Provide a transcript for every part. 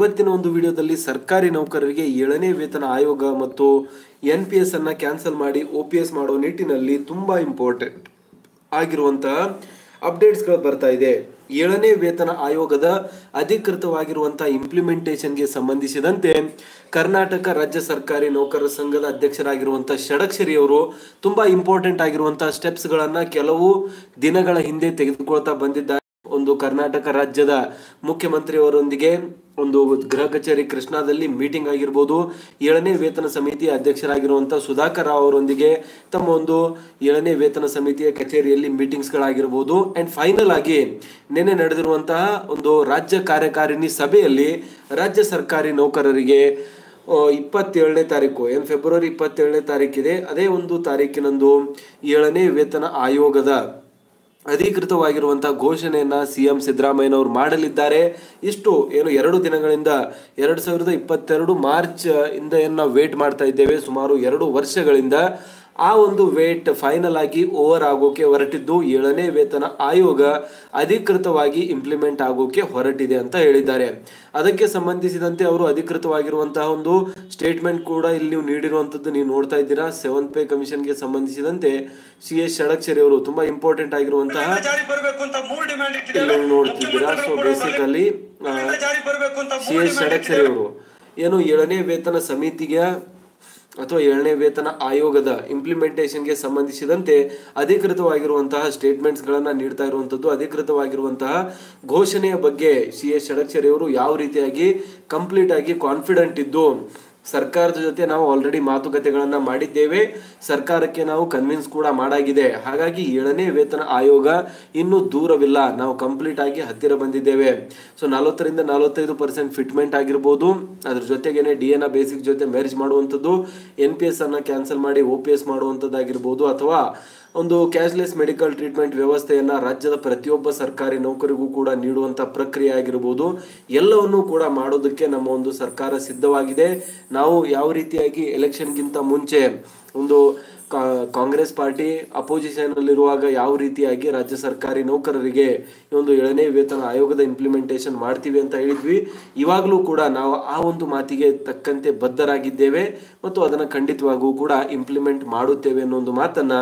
ಇವತ್ತಿನ ಒಂದು ವಿಡಿಯೋದಲ್ಲಿ ಸರ್ಕಾರಿ ನೌಕರರಿಗೆ ಏಳನೇ ವೇತನ ಆಯೋಗ ಮತ್ತು ಎನ್ ಪಿ ಎಸ್ ಅನ್ನ ಕ್ಯಾನ್ಸಲ್ ಮಾಡಿ ಒ ಪಿ ಎಸ್ ಮಾಡೋ ನಿಟ್ಟಿನಲ್ಲಿ ತುಂಬಾ ಇಂಪಾರ್ಟೆಂಟ್ ಆಗಿರುವಂತಹ ಅಪ್ಡೇಟ್ಸ್ಗಳು ಬರ್ತಾ ಇದೆ ಏಳನೇ ವೇತನ ಆಯೋಗದ ಅಧಿಕೃತವಾಗಿರುವಂತಹ ಇಂಪ್ಲಿಮೆಂಟೇಷನ್ಗೆ ಸಂಬಂಧಿಸಿದಂತೆ ಕರ್ನಾಟಕ ರಾಜ್ಯ ಸರ್ಕಾರಿ ನೌಕರರ ಸಂಘದ ಅಧ್ಯಕ್ಷರಾಗಿರುವಂತಹ ಷಡಕ್ಷರಿ ಅವರು ತುಂಬಾ ಇಂಪಾರ್ಟೆಂಟ್ ಆಗಿರುವಂತಹ ಸ್ಟೆಪ್ಸ್ ಗಳನ್ನ ಕೆಲವು ದಿನಗಳ ಹಿಂದೆ ತೆಗೆದುಕೊಳ್ತಾ ಬಂದಿದ್ದಾರೆ ಒಂದು ಕರ್ನಾಟಕ ರಾಜ್ಯದ ಮುಖ್ಯಮಂತ್ರಿಯವರೊಂದಿಗೆ ಒಂದು ಗೃಹ ಕಚೇರಿ ಕೃಷ್ಣಾದಲ್ಲಿ ಮೀಟಿಂಗ್ ಆಗಿರ್ಬೋದು ಏಳನೇ ವೇತನ ಸಮಿತಿಯ ಅಧ್ಯಕ್ಷರಾಗಿರುವಂತಹ ಸುಧಾಕರ್ ರಾವ್ ಅವರೊಂದಿಗೆ ತಮ್ಮ ಒಂದು ಏಳನೇ ವೇತನ ಸಮಿತಿಯ ಕಚೇರಿಯಲ್ಲಿ ಮೀಟಿಂಗ್ಸ್ ಗಳಾಗಿರ್ಬೋದು ಅಂಡ್ ಫೈನಲ್ ಆಗಿ ನಿನ್ನೆ ನಡೆದಿರುವಂತಹ ಒಂದು ರಾಜ್ಯ ಕಾರ್ಯಕಾರಿಣಿ ಸಭೆಯಲ್ಲಿ ರಾಜ್ಯ ಸರ್ಕಾರಿ ನೌಕರರಿಗೆ ಆ, ಇಪ್ಪತ್ತೇಳನೇ ತಾರೀಕು ಏನ್ ಫೆಬ್ರವರಿ ಇಪ್ಪತ್ತೇಳನೇ ತಾರೀಕಿದೆ ಅದೇ ಒಂದು ತಾರೀಕಿನಂದು ಏಳನೇ ವೇತನ ಆಯೋಗದ ಅಧಿಕೃತವಾಗಿರುವಂತಹ ಘೋಷಣೆಯನ್ನ ಸಿಎಂ ಸಿದ್ದರಾಮಯ್ಯನವರು ಮಾಡಲಿದ್ದಾರೆ ಇಷ್ಟು ಏನು ಎರಡು ದಿನಗಳಿಂದ ಎರಡ್ ಸಾವಿರದ ಇಪ್ಪತ್ತೆರಡು ಮಾರ್ಚ್ ಇಂದ ಏನ್ ನಾವು ವೇಟ್ ಮಾಡ್ತಾ ಇದ್ದೇವೆ ಸುಮಾರು ಎರಡು ವರ್ಷಗಳಿಂದ ಆ ಒಂದು ವೇಟ್ ಫೈನಲ್ ಆಗಿ ಓವರ್ ಆಗೋಕೆ ಹೊರಟಿದ್ದು ಏಳನೇ ವೇತನ ಆಯೋಗ ಅಧಿಕೃತವಾಗಿ ಇಂಪ್ಲಿಮೆಂಟ್ ಆಗೋಕೆ ಹೊರಟಿದೆ ಅಂತ ಹೇಳಿದ್ದಾರೆ ಅದಕ್ಕೆ ಸಂಬಂಧಿಸಿದಂತೆ ಅವರು ಅಧಿಕೃತವಾಗಿರುವಂತಹ ಒಂದು ಸ್ಟೇಟ್ಮೆಂಟ್ ಕೂಡ ಇಲ್ಲಿ ನೀವು ನೀಡಿರುವಂತದ್ದು ನೀವು ನೋಡ್ತಾ ಇದ್ದೀರಾ ಸೆವೆಂತ್ ಪೇ ಕಮಿಷನ್ಗೆ ಸಂಬಂಧಿಸಿದಂತೆ ಸಿ ಎಸ್ ಷಡಕ್ಷರಿ ಅವರು ತುಂಬಾ ಇಂಪಾರ್ಟೆಂಟ್ ಆಗಿರುವಂತಹ ಜಾರಿ ಬರಬೇಕು ಅಂತ ಮೂರು ಡಿಮ್ಯಾಂಡ್ ಇಲ್ಲಿ ನೀವು ನೋಡ್ತಿದ್ದೀರಾ ಸೊ ಬೇಸಿಕಲಿ ಜಾರಿ ಬರಬೇಕು ಅಂತ ಸಿ ಎಸ್ ಷಡಕ್ಷರಿ ಅವರು ಏನು ಏಳನೇ ವೇತನ ಸಮಿತಿಗೆ ಅಥವಾ ಏಳನೇ ವೇತನ ಆಯೋಗದ ಇಂಪ್ಲಿಮೆಂಟೇಷನ್ಗೆ ಸಂಬಂಧಿಸಿದಂತೆ ಅಧಿಕೃತವಾಗಿರುವಂತಹ ಸ್ಟೇಟ್ಮೆಂಟ್ಸ್ ಗಳನ್ನ ನೀಡ್ತಾ ಇರುವಂತದ್ದು ಅಧಿಕೃತವಾಗಿರುವಂತಹ ಘೋಷಣೆಯ ಬಗ್ಗೆ ಸಿ ಎಸ್ ಷಡಕ್ಷರಿ ಅವರು ಯಾವ ರೀತಿಯಾಗಿ ಕಂಪ್ಲೀಟ್ ಆಗಿ ಕಾನ್ಫಿಡೆಂಟ್ ಇದ್ದು ಸರ್ಕಾರದ ಜೊತೆ ನಾವು ಆಲ್ರೆಡಿ ಮಾತುಕತೆಗಳನ್ನ ಮಾಡಿದ್ದೇವೆ ಸರ್ಕಾರಕ್ಕೆ ನಾವು ಕನ್ವಿನ್ಸ್ ಕೂಡ ಮಾಡಾಗಿದೆ ಹಾಗಾಗಿ ಏಳನೇ ವೇತನ ಆಯೋಗ ಇನ್ನೂ ದೂರವಿಲ್ಲ ನಾವು ಕಂಪ್ಲೀಟ್ ಆಗಿ ಹತ್ತಿರ ಬಂದಿದ್ದೇವೆ ಸೊ ನಲವತ್ತರಿಂದ ನಲವತ್ತೈದು ಪರ್ಸೆಂಟ್ ಫಿಟ್ಮೆಂಟ್ ಆಗಿರ್ಬೋದು ಅದ್ರ ಜೊತೆಗೇನೆ ಡಿ ಎನ್ ಬೇಸಿಕ್ ಜೊತೆ ಮ್ಯಾರೇಜ್ ಮಾಡುವಂಥದ್ದು ಎನ್ ಪಿ ಎಸ್ ಅನ್ನ ಕ್ಯಾನ್ಸಲ್ ಮಾಡಿ ಒ ಪಿ ಎಸ್ ಮಾಡುವಂಥದ್ದಾಗಿರ್ಬೋದು ಅಥವಾ ಒಂದು ಕ್ಯಾಶ್ಲೆಸ್ ಮೆಡಿಕಲ್ ಟ್ರೀಟ್ಮೆಂಟ್ ವ್ಯವಸ್ಥೆಯನ್ನ ರಾಜ್ಯದ ಪ್ರತಿಯೊಬ್ಬ ಸರ್ಕಾರಿ ನೌಕರಿಗೂ ಕೂಡ ನೀಡುವಂತ ಪ್ರಕ್ರಿಯೆ ಆಗಿರ್ಬೋದು ಎಲ್ಲವನ್ನೂ ಕೂಡ ಮಾಡೋದಕ್ಕೆ ನಮ್ಮ ಒಂದು ಸರ್ಕಾರ ಸಿದ್ಧವಾಗಿದೆ ನಾವು ಯಾವ ರೀತಿಯಾಗಿ ಎಲೆಕ್ಷನ್ಗಿಂತ ಮುಂಚೆ ಒಂದು ಕಾ- ಕಾಂಗ್ರೆಸ್ ಪಾರ್ಟಿ ಅಪೋಸಿಷನ್ ಅಲ್ಲಿರುವಾಗ ಯಾವ ರೀತಿಯಾಗಿ ರಾಜ್ಯ ಸರ್ಕಾರಿ ನೌಕರರಿಗೆ ಈ ಒಂದು ಏಳನೇ ವೇತನ ಆಯೋಗದ ಇಂಪ್ಲಿಮೆಂಟೇಷನ್ ಮಾಡ್ತೀವಿ ಅಂತ ಹೇಳಿದ್ವಿ ಇವಾಗಲೂ ಕೂಡ ನಾವು ಆ ಒಂದು ಮಾತಿಗೆ ತಕ್ಕಂತೆ ಬದ್ಧರಾಗಿದ್ದೇವೆ ಮತ್ತು ಅದನ್ನು ಖಂಡಿತವಾಗೂ ಕೂಡ ಇಂಪ್ಲಿಮೆಂಟ್ ಮಾಡುತ್ತೇವೆ ಅನ್ನೋ ಒಂದು ಮಾತನ್ನ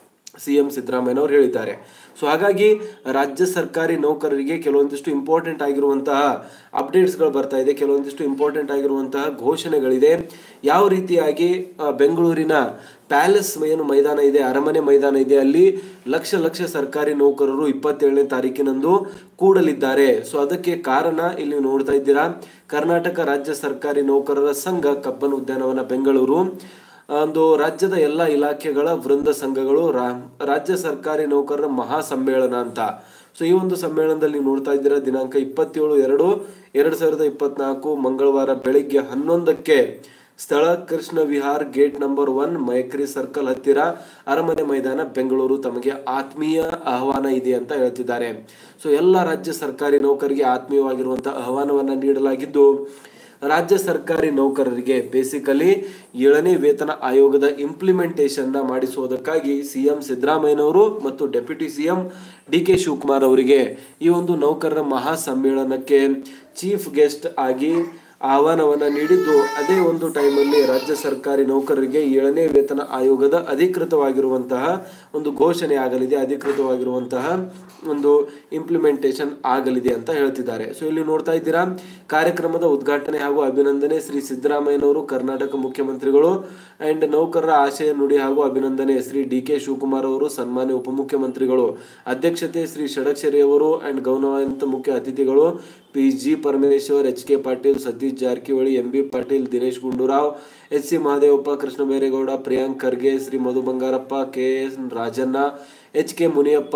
ಸಿ ಎಂ ಸಿದ್ದರಾಮಯ್ಯನವರು ಹೇಳಿದ್ದಾರೆ ಸೊ ಹಾಗಾಗಿ ರಾಜ್ಯ ಸರ್ಕಾರಿ ನೌಕರರಿಗೆ ಕೆಲವೊಂದಿಷ್ಟು ಇಂಪಾರ್ಟೆಂಟ್ ಆಗಿರುವಂತಹ ಅಪ್ಡೇಟ್ಸ್ಗಳು ಬರ್ತಾ ಇದೆ ಕೆಲವೊಂದಿಷ್ಟು ಇಂಪಾರ್ಟೆಂಟ್ ಆಗಿರುವಂತಹ ಘೋಷಣೆಗಳಿದೆ ಯಾವ ರೀತಿಯಾಗಿ ಆ, ಬೆಂಗಳೂರಿನ ಪ್ಯಾಲೇಸ್ ಏನು ಮೈದಾನ ಇದೆ ಅರಮನೆ ಮೈದಾನ ಇದೆ ಅಲ್ಲಿ ಲಕ್ಷ ಲಕ್ಷ ಸರ್ಕಾರಿ ನೌಕರರು ಇಪ್ಪತ್ತೇಳನೇ ತಾರೀಕಿನಂದು ಕೂಡಲಿದ್ದಾರೆ ಸೊ ಅದಕ್ಕೆ ಕಾರಣ ಇಲ್ಲಿ ನೀವು ನೋಡ್ತಾ ಇದ್ದೀರಾ ಕರ್ನಾಟಕ ರಾಜ್ಯ ಸರ್ಕಾರಿ ನೌಕರರ ಸಂಘ ಕಬ್ಬನ್ ಉದ್ಯಾನವನ ಬೆಂಗಳೂರು ಒಂದು ರಾಜ್ಯದ ಎಲ್ಲ ಇಲಾಖೆಗಳ ವೃಂದ ಸಂಘಗಳು ರಾ- ರಾಜ್ಯ ಸರ್ಕಾರಿ ನೌಕರರ ಮಹಾ ಸಮ್ಮೇಳನ ಅಂತ ಸೊ ಈ ಒಂದು ಸಮ್ಮೇಳನದಲ್ಲಿ ನೀವು ನೋಡ್ತಾ ಇದ್ದೀರಾ ದಿನಾಂಕ ಇಪ್ಪತ್ತೇಳು ಎರಡು ಎರಡ್ ಸಾವಿರದ ಇಪ್ಪತ್ನಾಲ್ಕು ಮಂಗಳವಾರ ಬೆಳಿಗ್ಗೆ ಹನ್ನೊಂದಕ್ಕೆ ಸ್ಥಳ Krishna Vihar gate number one Mekhri circle ಹತ್ತಿರ ಅರಮನೆ ಮೈದಾನ ಬೆಂಗಳೂರು ತಮಗೆ ಆತ್ಮೀಯ ಆಹ್ವಾನ ಇದೆ ಅಂತ ಹೇಳ್ತಿದ್ದಾರೆ ಸೊ ಎಲ್ಲ ರಾಜ್ಯ ಸರ್ಕಾರಿ ನೌಕರಿಗೆ ಆತ್ಮೀಯವಾಗಿರುವಂತಹ ಆಹ್ವಾನವನ್ನ ನೀಡಲಾಗಿದ್ದು ರಾಜ್ಯ ಸರ್ಕಾರಿ ನೌಕರರಿಗೆ ಬೇಸಿಕಲಿ ಏಳನೇ ವೇತನ ಆಯೋಗದ ಇಂಪ್ಲಿಮೆಂಟೇಷನ್ ನ ಮಾಡಿಸುವುದಕ್ಕಾಗಿ ಸಿಎಂ ಸಿದ್ದರಾಮಯ್ಯನವರು ಮತ್ತು deputy CM D K Shivakumar ಅವರಿಗೆ ಈ ಒಂದು ನೌಕರರ ಮಹಾ ಸಮ್ಮೇಳನಕ್ಕೆ ಚೀಫ್ ಗೆಸ್ಟ್ ಆಗಿ ಆಹ್ವಾನವನ್ನ ನೀಡಿದ್ದು ಅದೇ ಒಂದು ಟೈಮಲ್ಲಿ ರಾಜ್ಯ ಸರ್ಕಾರಿ ನೌಕರರಿಗೆ ಏಳನೇ ವೇತನ ಆಯೋಗದ ಅಧಿಕೃತವಾಗಿರುವಂತಹ ಒಂದು ಘೋಷಣೆ ಆಗಲಿದೆ ಅಧಿಕೃತವಾಗಿರುವಂತಹ ಒಂದು ಇಂಪ್ಲಿಮೆಂಟೇಷನ್ ಆಗಲಿದೆ ಅಂತ ಹೇಳ್ತಿದ್ದಾರೆ ಸೊ ಇಲ್ಲಿ ನೋಡ್ತಾ ಇದ್ದೀರಾ ಕಾರ್ಯಕ್ರಮದ ಉದ್ಘಾಟನೆ ಹಾಗೂ ಅಭಿನಂದನೆ ಶ್ರೀ ಸಿದ್ದರಾಮಯ್ಯನವರು ಕರ್ನಾಟಕ ಮುಖ್ಯಮಂತ್ರಿಗಳು ಅಂಡ್ ನೌಕರರ ಆಶಯ ನುಡಿ ಹಾಗೂ ಅಭಿನಂದನೆ ಶ್ರೀ ಡಿ ಕೆ ಶಿವಕುಮಾರ್ ಅವರು ಸನ್ಮಾನ್ಯ ಉಪಮುಖ್ಯಮಂತ್ರಿಗಳು ಅಧ್ಯಕ್ಷತೆ ಶ್ರೀ ಷಡಕ್ಷರಿ ಅವರು ಅಂಡ್ ಗೌರವಾನ್ವಿತ ಮುಖ್ಯ ಅತಿಥಿಗಳು P G Parameshwar H K Patil Satish Jarkiholi M B Patil Dinesh Gundurao H C Mahadevappa Krishna Byregowda Priyank Kharge Shri Madhu Bangarappa K S Rajanna H K Muniyappa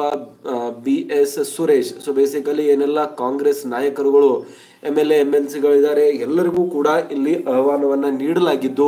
B S Suresh so basically ಏನೆಲ್ಲ ಕಾಂಗ್ರೆಸ್ ನಾಯಕರುಗಳು M L A M L ಸಿಗಳಿದ್ದಾರೆ ಎಲ್ಲರಿಗೂ ಕೂಡ ಇಲ್ಲಿ ಆಹ್ವಾನವನ್ನ ನೀಡಲಾಗಿದ್ದು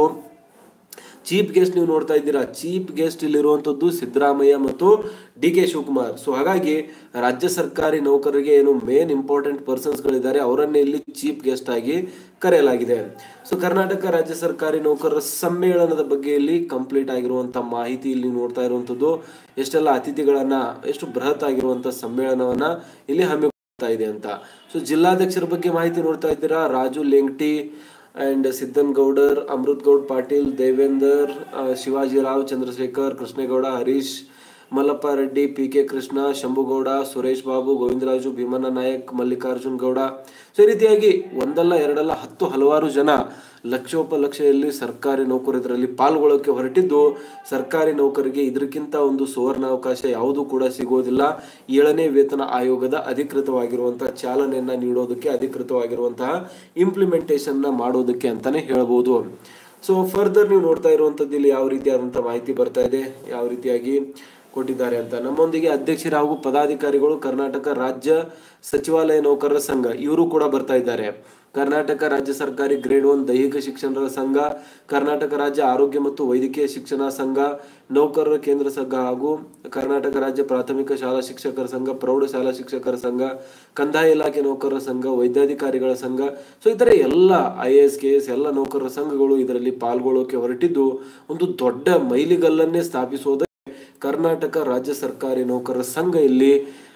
ಚೀಫ್ ಗೆಸ್ಟ್ ನೀವು ನೋಡ್ತಾ ಇದ್ದೀರಾ ಚೀಫ್ ಗೆಸ್ಟ್ ಇಲ್ಲಿರುವಂತದ್ದು ಸಿದ್ದರಾಮಯ್ಯ ಮತ್ತು ಡಿ ಕೆ ಶಿವಕುಮಾರ್ ಸೊ ಹಾಗಾಗಿ ರಾಜ್ಯ ಸರ್ಕಾರಿ ನೌಕರರಿಗೆ ಏನು ಮೇನ್ ಇಂಪಾರ್ಟೆಂಟ್ ಪರ್ಸನ್ಸ್ ಗಳಿದ್ದಾರೆ ಅವರನ್ನೇ ಇಲ್ಲಿ ಚೀಫ್ ಗೆಸ್ಟ್ ಆಗಿ ಕರೆಯಲಾಗಿದೆ ಸೊ ಕರ್ನಾಟಕ ರಾಜ್ಯ ಸರ್ಕಾರಿ ನೌಕರರ ಸಮ್ಮೇಳನದ ಬಗ್ಗೆ ಇಲ್ಲಿ ಕಂಪ್ಲೀಟ್ ಆಗಿರುವಂತಹ ಮಾಹಿತಿ ಇಲ್ಲಿ ನೋಡ್ತಾ ಇರುವಂತದ್ದು ಎಷ್ಟೆಲ್ಲ ಅತಿಥಿಗಳನ್ನ ಎಷ್ಟು ಬೃಹತ್ ಆಗಿರುವಂತಹ ಸಮ್ಮೇಳನವನ್ನ ಇಲ್ಲಿ ಹಮ್ಮಿ ಆಗ್ತಾ ಇದೆ ಅಂತ ಸೊ ಜಿಲ್ಲಾಧ್ಯಕ್ಷರ ಬಗ್ಗೆ ಮಾಹಿತಿ ನೋಡ್ತಾ ಇದ್ದೀರಾ ರಾಜು ಲೆಂಗ್ಟಿ ಅಂಡ್ ಸಿದ್ದನ್ ಗೌಡರ್ ಅಮೃತ್ ಗೌಡ್ ಪಾಟೀಲ್ ದೇವೇಂದರ್ ಆ, Shivajirao Chandrashekar Krishnegowda Harish Mallappa Reddy P K Krishna Shambhugowda Suresh Babu Govindaraju Bheemanna Nayak Mallikarjun Gowda so ಈ ರೀತಿಯಾಗಿ ಒಂದಲ್ಲ ಎರಡಲ್ಲ ಹತ್ತು ಹಲವಾರು ಜನ ಲಕ್ಷೋಪಲಕ್ಷೆಯಲ್ಲಿ ಸರ್ಕಾರಿ ನೌಕರು ಇದರಲ್ಲಿ ಪಾಲ್ಗೊಳ್ಳೋಕೆ ಹೊರಟಿದ್ದು ಸರ್ಕಾರಿ ನೌಕರಿಗೆ ಇದಕ್ಕಿಂತ ಒಂದು ಸುವರ್ಣಾವಕಾಶ ಯಾವುದೂ ಕೂಡ ಸಿಗೋದಿಲ್ಲ ಏಳನೇ ವೇತನ ಆಯೋಗದ ಅಧಿಕೃತವಾಗಿರುವಂತಹ ಚಾಲನೆಯನ್ನ ನೀಡೋದಕ್ಕೆ ಅಧಿಕೃತವಾಗಿರುವಂತಹ ಇಂಪ್ಲಿಮೆಂಟೇಷನ್ ನ ಮಾಡೋದಕ್ಕೆ ಅಂತಾನೆ ಹೇಳ್ಬೋದು ಸೊ ಫರ್ದರ್ ನೀವು ನೋಡ್ತಾ ಇರುವಂತದ್ದು ಇಲ್ಲಿ ಯಾವ ರೀತಿಯಾದಂತಹ ಮಾಹಿತಿ ಬರ್ತಾ ಇದೆ ಯಾವ ರೀತಿಯಾಗಿ ಕೊಟ್ಟಿದ್ದಾರೆ ಅಂತ ನಮ್ಮೊಂದಿಗೆ ಅಧ್ಯಕ್ಷರು ಹಾಗೂ ಪದಾಧಿಕಾರಿಗಳು ಕರ್ನಾಟಕ ರಾಜ್ಯ ಸಚಿವಾಲಯ ನೌಕರರ ಸಂಘ ಇವರು ಕೂಡ ಬರ್ತಾ ಇದ್ದಾರೆ ಕರ್ನಾಟಕ ರಾಜ್ಯ ಸರ್ಕಾರಿ ಗ್ರೇಡ್ ಒನ್ ದೈಹಿಕ ಶಿಕ್ಷಣರ ಸಂಘ ಕರ್ನಾಟಕ ರಾಜ್ಯ ಆರೋಗ್ಯ ಮತ್ತು ವೈದ್ಯಕೀಯ ಶಿಕ್ಷಣ ಸಂಘ ನೌಕರರ ಕೇಂದ್ರ ಸಂಘ ಹಾಗೂ ಕರ್ನಾಟಕ ರಾಜ್ಯ ಪ್ರಾಥಮಿಕ ಶಾಲಾ ಶಿಕ್ಷಕರ ಸಂಘ ಪ್ರೌಢಶಾಲಾ ಶಿಕ್ಷಕರ ಸಂಘ ಕಂದಾಯ ಇಲಾಖೆ ನೌಕರರ ಸಂಘ ವೈದ್ಯಾಧಿಕಾರಿಗಳ ಸಂಘ ಸೊ ಇತರ ಎಲ್ಲ I A S K S ಎಲ್ಲ ನೌಕರರ ಸಂಘಗಳು ಇದರಲ್ಲಿ ಪಾಲ್ಗೊಳ್ಳೋಕೆ ಹೊರಟಿದ್ದು ಒಂದು ದೊಡ್ಡ ಮೈಲಿಗಲ್ಲನ್ನೇ ಸ್ಥಾಪಿಸುವುದಕ್ಕೆ ಕರ್ನಾಟಕ ರಾಜ್ಯ ಸರ್ಕಾರಿ ನೌಕರರ ಸಂಘ ಇಲ್ಲಿ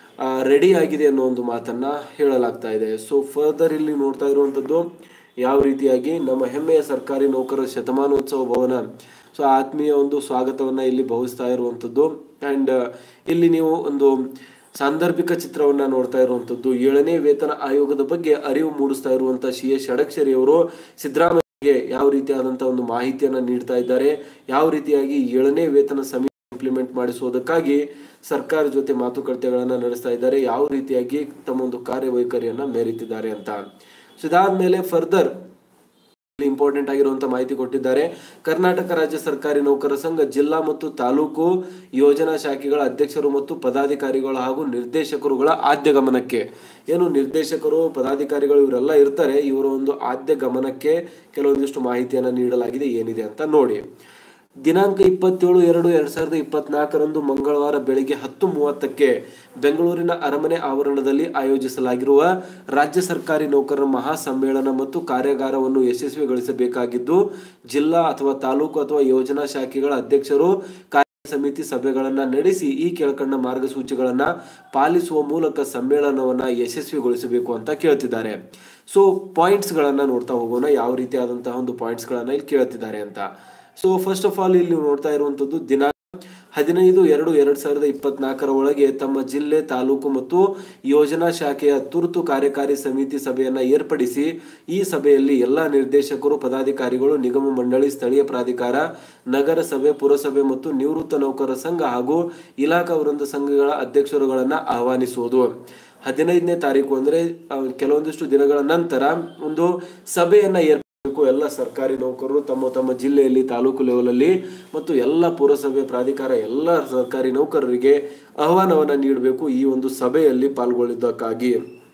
ರೆಡಿ ಆಗಿದೆ ಅನ್ನೋ ಒಂದು ಮಾತನ್ನ ಹೇಳಲಾಗ್ತಾ ಇದೆ ಸೊ ಫರ್ದರ್ ಇಲ್ಲಿ ನೋಡ್ತಾ ಇರುವಂತದ್ದು ಯಾವ ರೀತಿಯಾಗಿ ನಮ್ಮ ಹೆಮ್ಮೆಯ ಸರ್ಕಾರಿ ನೌಕರರ ಶತಮಾನೋತ್ಸವ ಭವನ ಸೊ ಆತ್ಮೀಯ ಒಂದು ಸ್ವಾಗತವನ್ನ ಇಲ್ಲಿ ಭಾವಿಸ್ತಾ ಇರುವಂತದ್ದು ಅಂಡ್ ಇಲ್ಲಿ ನೀವು ಒಂದು ಸಾಂದರ್ಭಿಕ ಚಿತ್ರವನ್ನ ನೋಡ್ತಾ ಇರುವಂತದ್ದು ಏಳನೇ ವೇತನ ಆಯೋಗದ ಬಗ್ಗೆ ಅರಿವು ಮೂಡಿಸ್ತಾ ಇರುವಂತ ಸಿ ಎಸ್ ಷಡಕ್ಷರಿ ಅವರು ಸಿದ್ದರಾಮಯ್ಯಗೆ ಯಾವ ರೀತಿಯಾದಂತಹ ಒಂದು ಮಾಹಿತಿಯನ್ನ ನೀಡ್ತಾ ಇದ್ದಾರೆ ಯಾವ ರೀತಿಯಾಗಿ ಏಳನೇ ವೇತನ ಸಮಿತಿ ಇಂಪ್ಲಿಮೆಂಟ್ ಮಾಡಿಸುವುದಕ್ಕಾಗಿ ಸರ್ಕಾರ ಜೊತೆ ಮಾತುಕತೆಗಳನ್ನ ನಡೆಸ್ತಾ ಇದ್ದಾರೆ ಯಾವ ರೀತಿಯಾಗಿ ತಮ್ಮ ಒಂದು ಕಾರ್ಯವೈಖರಿಯನ್ನ ಮೇರಿತಿದ್ದಾರೆ ಅಂತ ಸೊ ಇದಾದ್ಮೇಲೆ ಫರ್ದರ್ ಇಂಪಾರ್ಟೆಂಟ್ ಆಗಿರುವಂತ ಮಾಹಿತಿ ಕೊಟ್ಟಿದ್ದಾರೆ ಕರ್ನಾಟಕ ರಾಜ್ಯ ಸರ್ಕಾರಿ ನೌಕರರ ಸಂಘ ಜಿಲ್ಲಾ ಮತ್ತು ತಾಲೂಕು ಯೋಜನಾ ಶಾಖೆಗಳ ಅಧ್ಯಕ್ಷರು ಮತ್ತು ಪದಾಧಿಕಾರಿಗಳು ಹಾಗೂ ನಿರ್ದೇಶಕರುಗಳ ಆದ್ಯ ಗಮನಕ್ಕೆ ಏನು ನಿರ್ದೇಶಕರು ಪದಾಧಿಕಾರಿಗಳು ಇವರೆಲ್ಲ ಇರ್ತಾರೆ ಇವರ ಒಂದು ಆದ್ಯ ಗಮನಕ್ಕೆ ಕೆಲವೊಂದಿಷ್ಟು ಮಾಹಿತಿಯನ್ನ ನೀಡಲಾಗಿದೆ ಏನಿದೆ ಅಂತ ನೋಡಿ ದಿನಾಂಕ ಇಪ್ಪತ್ತೇಳು ಎರಡು ಎರಡ್ ಸಾವಿರದ ಇಪ್ಪತ್ನಾಲ್ಕರಂದು ಮಂಗಳವಾರ ಬೆಳಿಗ್ಗೆ ಹತ್ತು ಮೂವತ್ತಕ್ಕೆ ಬೆಂಗಳೂರಿನ ಅರಮನೆ ಆವರಣದಲ್ಲಿ ಆಯೋಜಿಸಲಾಗಿರುವ ರಾಜ್ಯ ಸರ್ಕಾರಿ ನೌಕರರ ಮಹಾ ಸಮ್ಮೇಳನ ಮತ್ತು ಕಾರ್ಯಾಗಾರವನ್ನು ಯಶಸ್ವಿಗೊಳಿಸಬೇಕಾಗಿದ್ದು ಜಿಲ್ಲಾ ಅಥವಾ ತಾಲೂಕು ಅಥವಾ ಯೋಜನಾ ಶಾಖೆಗಳ ಅಧ್ಯಕ್ಷರು ಕಾರ್ಯ ಸಮಿತಿ ಸಭೆಗಳನ್ನ ನಡೆಸಿ ಈ ಕೆಳಕಂಡ ಮಾರ್ಗಸೂಚಿಗಳನ್ನ ಪಾಲಿಸುವ ಮೂಲಕ ಸಮ್ಮೇಳನವನ್ನ ಯಶಸ್ವಿಗೊಳಿಸಬೇಕು ಅಂತ ಕೇಳ್ತಿದ್ದಾರೆ ಸೊ ಪಾಯಿಂಟ್ಸ್ ಗಳನ್ನ ನೋಡ್ತಾ ಹೋಗೋಣ ಯಾವ ರೀತಿಯಾದಂತಹ ಒಂದು ಪಾಯಿಂಟ್ಸ್ ಗಳನ್ನ ಇಲ್ಲಿ ಕೇಳ್ತಿದ್ದಾರೆ ಅಂತ ಸೊ ಫಸ್ಟ್ ಆಫ್ ಆಲ್ ಇಲ್ಲಿ ನೀವು ನೋಡ್ತಾ ಇರುವಂತದ್ದು ದಿನಾಂಕ ಹದಿನೈದು ಎರಡು ಎರಡ್ ಸಾವಿರದ ಇಪ್ಪತ್ನಾಲ್ಕರ ಒಳಗೆ ತಮ್ಮ ಜಿಲ್ಲೆ ತಾಲೂಕು ಮತ್ತು ಯೋಜನಾ ಶಾಖೆಯ ತುರ್ತು ಕಾರ್ಯಕಾರಿ ಸಮಿತಿ ಸಭೆಯನ್ನ ಏರ್ಪಡಿಸಿ ಈ ಸಭೆಯಲ್ಲಿ ಎಲ್ಲಾ ನಿರ್ದೇಶಕರು ಪದಾಧಿಕಾರಿಗಳು ನಿಗಮ ಮಂಡಳಿ ಸ್ಥಳೀಯ ಪ್ರಾಧಿಕಾರ ನಗರಸಭೆ ಪುರಸಭೆ ಮತ್ತು ನಿವೃತ್ತ ನೌಕರರ ಸಂಘ ಹಾಗೂ ಇಲಾಖಾ ವೃಂದ ಸಂಘಗಳ ಅಧ್ಯಕ್ಷರುಗಳನ್ನ ಆಹ್ವಾನಿಸುವುದು ಹದಿನೈದನೇ ತಾರೀಕು ಅಂದ್ರೆ ಆ, ಕೆಲವೊಂದಿಷ್ಟು ದಿನಗಳ ನಂತರ ಒಂದು ಸಭೆಯನ್ನ ಏರ್ಪಡಿಸಬೇಕು ಎಲ್ಲ ಸರ್ಕಾರಿ ನೌಕರರು ತಮ್ಮ ತಮ್ಮ ಜಿಲ್ಲೆಯಲ್ಲಿ ತಾಲೂಕು ಲೆವೆಲ್ ಅಲ್ಲಿ ಮತ್ತು ಎಲ್ಲ ಪುರಸಭೆ ಪ್ರಾಧಿಕಾರ ಎಲ್ಲ ಸರ್ಕಾರಿ ನೌಕರರಿಗೆ ಆಹ್ವಾನವನ್ನ ನೀಡಬೇಕು ಈ ಒಂದು ಸಭೆಯಲ್ಲಿ ಪಾಲ್ಗೊಳ್ಳಿದ್ದಕ್ಕಾಗಿ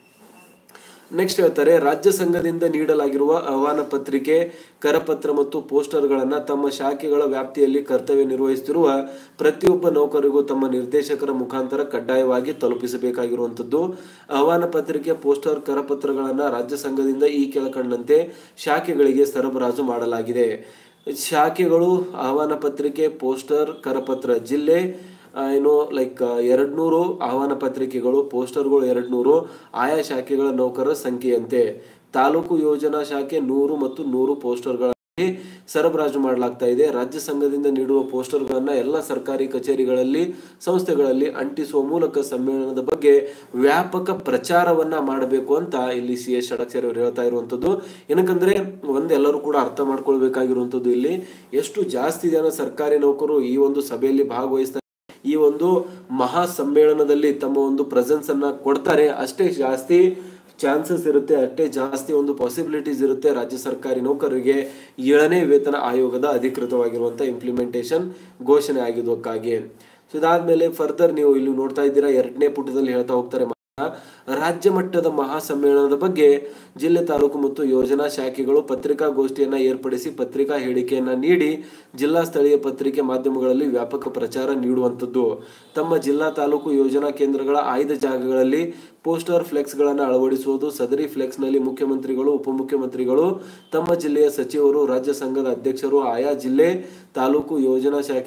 ನೆಕ್ಸ್ಟ್ ಹೇಳ್ತಾರೆ ರಾಜ್ಯ ಸಂಘದಿಂದ ನೀಡಲಾಗಿರುವ ಆಹ್ವಾನ ಪತ್ರಿಕೆ ಕರಪತ್ರ ಮತ್ತು ಪೋಸ್ಟರ್ಗಳನ್ನ ತಮ್ಮ ಶಾಖೆಗಳ ವ್ಯಾಪ್ತಿಯಲ್ಲಿ ಕರ್ತವ್ಯ ನಿರ್ವಹಿಸುತ್ತಿರುವ ಪ್ರತಿಯೊಬ್ಬ ನೌಕರಿಗೂ ತಮ್ಮ ನಿರ್ದೇಶಕರ ಮುಖಾಂತರ ಕಡ್ಡಾಯವಾಗಿ ತಲುಪಿಸಬೇಕಾಗಿರುವಂತದ್ದು ಆಹ್ವಾನ ಪತ್ರಿಕೆ ಪೋಸ್ಟರ್ ಕರಪತ್ರಗಳನ್ನ ರಾಜ್ಯ ಸಂಘದಿಂದ ಈ ಕೆಳಕಂಡಂತೆ ಶಾಖೆಗಳಿಗೆ ಸರಬರಾಜು ಮಾಡಲಾಗಿದೆ ಶಾಖೆಗಳು ಆಹ್ವಾನ ಪತ್ರಿಕೆ ಪೋಸ್ಟರ್ ಕರಪತ್ರ ಜಿಲ್ಲೆ ಆ, ಏನು ಲೈಕ್ ಎರಡ್ ನೂರು ಆಹ್ವಾನ ಪತ್ರಿಕೆಗಳು ಪೋಸ್ಟರ್ಗಳು ಎರಡ್ ನೂರು ಆಯಾ ಶಾಖೆಗಳ ನೌಕರರ ಸಂಖ್ಯೆಯಂತೆ ತಾಲೂಕು ಯೋಜನಾ ಶಾಖೆ ನೂರು ಮತ್ತು ನೂರು ಪೋಸ್ಟರ್ಗಳ ಸರಬರಾಜು ಮಾಡಲಾಗ್ತಾ ಇದೆ ರಾಜ್ಯ ಸಂಘದಿಂದ ನೀಡುವ ಪೋಸ್ಟರ್ಗಳನ್ನ ಎಲ್ಲ ಸರ್ಕಾರಿ ಕಚೇರಿಗಳಲ್ಲಿ ಸಂಸ್ಥೆಗಳಲ್ಲಿ ಅಂಟಿಸುವ ಮೂಲಕ ಸಮ್ಮೇಳನದ ಬಗ್ಗೆ ವ್ಯಾಪಕ ಪ್ರಚಾರವನ್ನ ಮಾಡಬೇಕು ಅಂತ ಇಲ್ಲಿ ಸಿ ಎಸ್ ಷಡಕ್ಷರಿ ಅವರು ಹೇಳ್ತಾ ಇರುವಂತದ್ದು ಏನಕ್ಕಂದ್ರೆ ಒಂದೆಲ್ಲರೂ ಕೂಡ ಅರ್ಥ ಮಾಡ್ಕೊಳ್ಬೇಕಾಗಿರುವಂತದ್ದು ಇಲ್ಲಿ ಎಷ್ಟು ಜಾಸ್ತಿ ಜನ ಸರ್ಕಾರಿ ನೌಕರು ಈ ಒಂದು ಸಭೆಯಲ್ಲಿ ಭಾಗವಹಿಸ್ತಾರೆ ಈ ಒಂದು ಮಹಾ ಸಮ್ಮೇಳನದಲ್ಲಿ ತಮ್ಮ ಒಂದು ಪ್ರೆಸೆನ್ಸ್ ಅನ್ನ ಕೊಡ್ತಾರೆ ಅಷ್ಟೇ ಜಾಸ್ತಿ ಚಾನ್ಸಸ್ ಇರುತ್ತೆ ಅಷ್ಟೇ ಜಾಸ್ತಿ ಒಂದು ಪಾಸಿಬಿಲಿಟೀಸ್ ಇರುತ್ತೆ ರಾಜ್ಯ ಸರ್ಕಾರಿ ನೌಕರರಿಗೆ ಏಳನೇ ವೇತನ ಆಯೋಗದ ಅಧಿಕೃತವಾಗಿರುವಂತ ಇಂಪ್ಲಿಮೆಂಟೇಷನ್ ಘೋಷಣೆ ಆಗಿದ್ದಕ್ಕಾಗಿ ಸೊ ಇದಾದ್ಮೇಲೆ ಫರ್ದರ್ ನೀವು ಇಲ್ಲಿ ನೋಡ್ತಾ ಇದ್ದೀರಾ ಎರಡನೇ ಪುಟದಲ್ಲಿ ಹೇಳ್ತಾ ಹೋಗ್ತಾರೆ ರಾಜ್ಯ ಮಟ್ಟದ ಮಹಾ ಸಮ್ಮೇಳನದ ಬಗ್ಗೆ ಜಿಲ್ಲೆ ತಾಲೂಕು ಮತ್ತು ಯೋಜನಾ ಶಾಖೆಗಳು ಪತ್ರಿಕಾಗೋಷ್ಠಿಯನ್ನ ಏರ್ಪಡಿಸಿ ಪತ್ರಿಕಾ ಹೇಳಿಕೆಯನ್ನ ನೀಡಿ ಜಿಲ್ಲಾ ಸ್ಥಳೀಯ ಪತ್ರಿಕೆ ಮಾಧ್ಯಮಗಳಲ್ಲಿ ವ್ಯಾಪಕ ಪ್ರಚಾರ ನೀಡುವಂಥದ್ದು ತಮ್ಮ ಜಿಲ್ಲಾ ತಾಲೂಕು ಯೋಜನಾ ಕೇಂದ್ರಗಳ ಆಯ್ದ ಜಾಗಗಳಲ್ಲಿ ಪೋಸ್ಟರ್ ಫ್ಲೆಕ್ಸ್ಗಳನ್ನು ಅಳವಡಿಸುವುದು ಸದರಿ ಫ್ಲೆಕ್ಸ್ನಲ್ಲಿ ಮುಖ್ಯಮಂತ್ರಿಗಳು ಉಪಮುಖ್ಯಮಂತ್ರಿಗಳು ತಮ್ಮ ಜಿಲ್ಲೆಯ ಸಚಿವರು ರಾಜ್ಯ ಸಂಘದ ಅಧ್ಯಕ್ಷರು ಆಯಾ ಜಿಲ್ಲೆ ತಾಲೂಕು ಯೋಜನಾ ಶಾಖೆಗಳ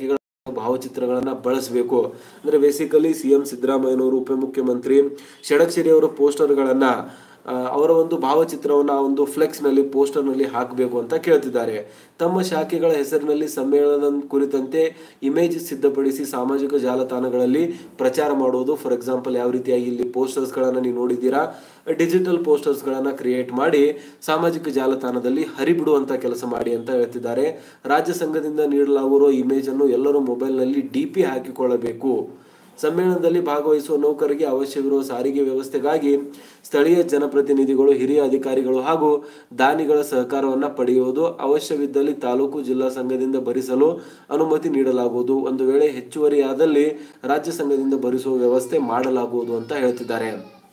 ಭಾವಚಿತ್ರಗಳನ್ನ ಬಳಸಬೇಕು ಅಂದ್ರೆ ಬೇಸಿಕಲಿ ಸಿ ಎಂ ಸಿದ್ದರಾಮಯ್ಯನವರು ಉಪಮುಖ್ಯಮಂತ್ರಿ ಷಡಕ್ಷರಿ ಅವರ ಪೋಸ್ಟರ್ಗಳನ್ನ ಆ, ಅವರ ಒಂದು ಭಾವಚಿತ್ರವನ್ನ ಆ ಒಂದು ಫ್ಲೆಕ್ಸ್ ನಲ್ಲಿ ಪೋಸ್ಟರ್ ನಲ್ಲಿ ಹಾಕಬೇಕು ಅಂತ ಕೇಳ್ತಿದ್ದಾರೆ ತಮ್ಮ ಶಾಖೆಗಳ ಹೆಸರಿನಲ್ಲಿ ಸಮ್ಮೇಳನ ಕುರಿತಂತೆ ಇಮೇಜ್ ಸಿದ್ಧಪಡಿಸಿ ಸಾಮಾಜಿಕ ಜಾಲತಾಣಗಳಲ್ಲಿ ಪ್ರಚಾರ ಮಾಡುವುದು ಫಾರ್ ಎಕ್ಸಾಂಪಲ್ ಯಾವ ರೀತಿಯಾಗಿ ಇಲ್ಲಿ ಪೋಸ್ಟರ್ಸ್ ಗಳನ್ನ ನೀವು ನೋಡಿದ್ದೀರಾ ಡಿಜಿಟಲ್ ಪೋಸ್ಟರ್ಸ್ ಗಳನ್ನ ಕ್ರಿಯೇಟ್ ಮಾಡಿ ಸಾಮಾಜಿಕ ಜಾಲತಾಣದಲ್ಲಿ ಹರಿಬಿಡುವಂತ ಕೆಲಸ ಮಾಡಿ ಅಂತ ಹೇಳ್ತಿದ್ದಾರೆ ರಾಜ್ಯ ಸಂಘದಿಂದ ನೀಡಲಾಗಿರುವ ಇಮೇಜ್ ಅನ್ನು ಎಲ್ಲರೂ ಮೊಬೈಲ್ ನಲ್ಲಿ ಡಿಪಿ ಹಾಕಿಕೊಳ್ಳಬೇಕು ಸಮ್ಮೇಳನದಲ್ಲಿ ಭಾಗವಹಿಸುವ ನೌಕರರಿಗೆ ಅವಶ್ಯವಿರುವ ಸಾರಿಗೆ ವ್ಯವಸ್ಥೆಗಾಗಿ ಸ್ಥಳೀಯ ಜನಪ್ರತಿನಿಧಿಗಳು ಹಿರಿಯ ಅಧಿಕಾರಿಗಳು ಹಾಗೂ ದಾನಿಗಳ ಸಹಕಾರವನ್ನ ಪಡೆಯುವುದು ಅವಶ್ಯವಿದ್ದಲ್ಲಿ ತಾಲೂಕು ಜಿಲ್ಲಾ ಸಂಘದಿಂದ ಭರಿಸಲು ಅನುಮತಿ ನೀಡಲಾಗುವುದು ಒಂದು ವೇಳೆ ಹೆಚ್ಚುವರಿಯಾದಲ್ಲಿ ರಾಜ್ಯ ಸಂಘದಿಂದ ಭರಿಸುವ ವ್ಯವಸ್ಥೆ ಮಾಡಲಾಗುವುದು ಅಂತ ಹೇಳ್ತಿದ್ದಾರೆ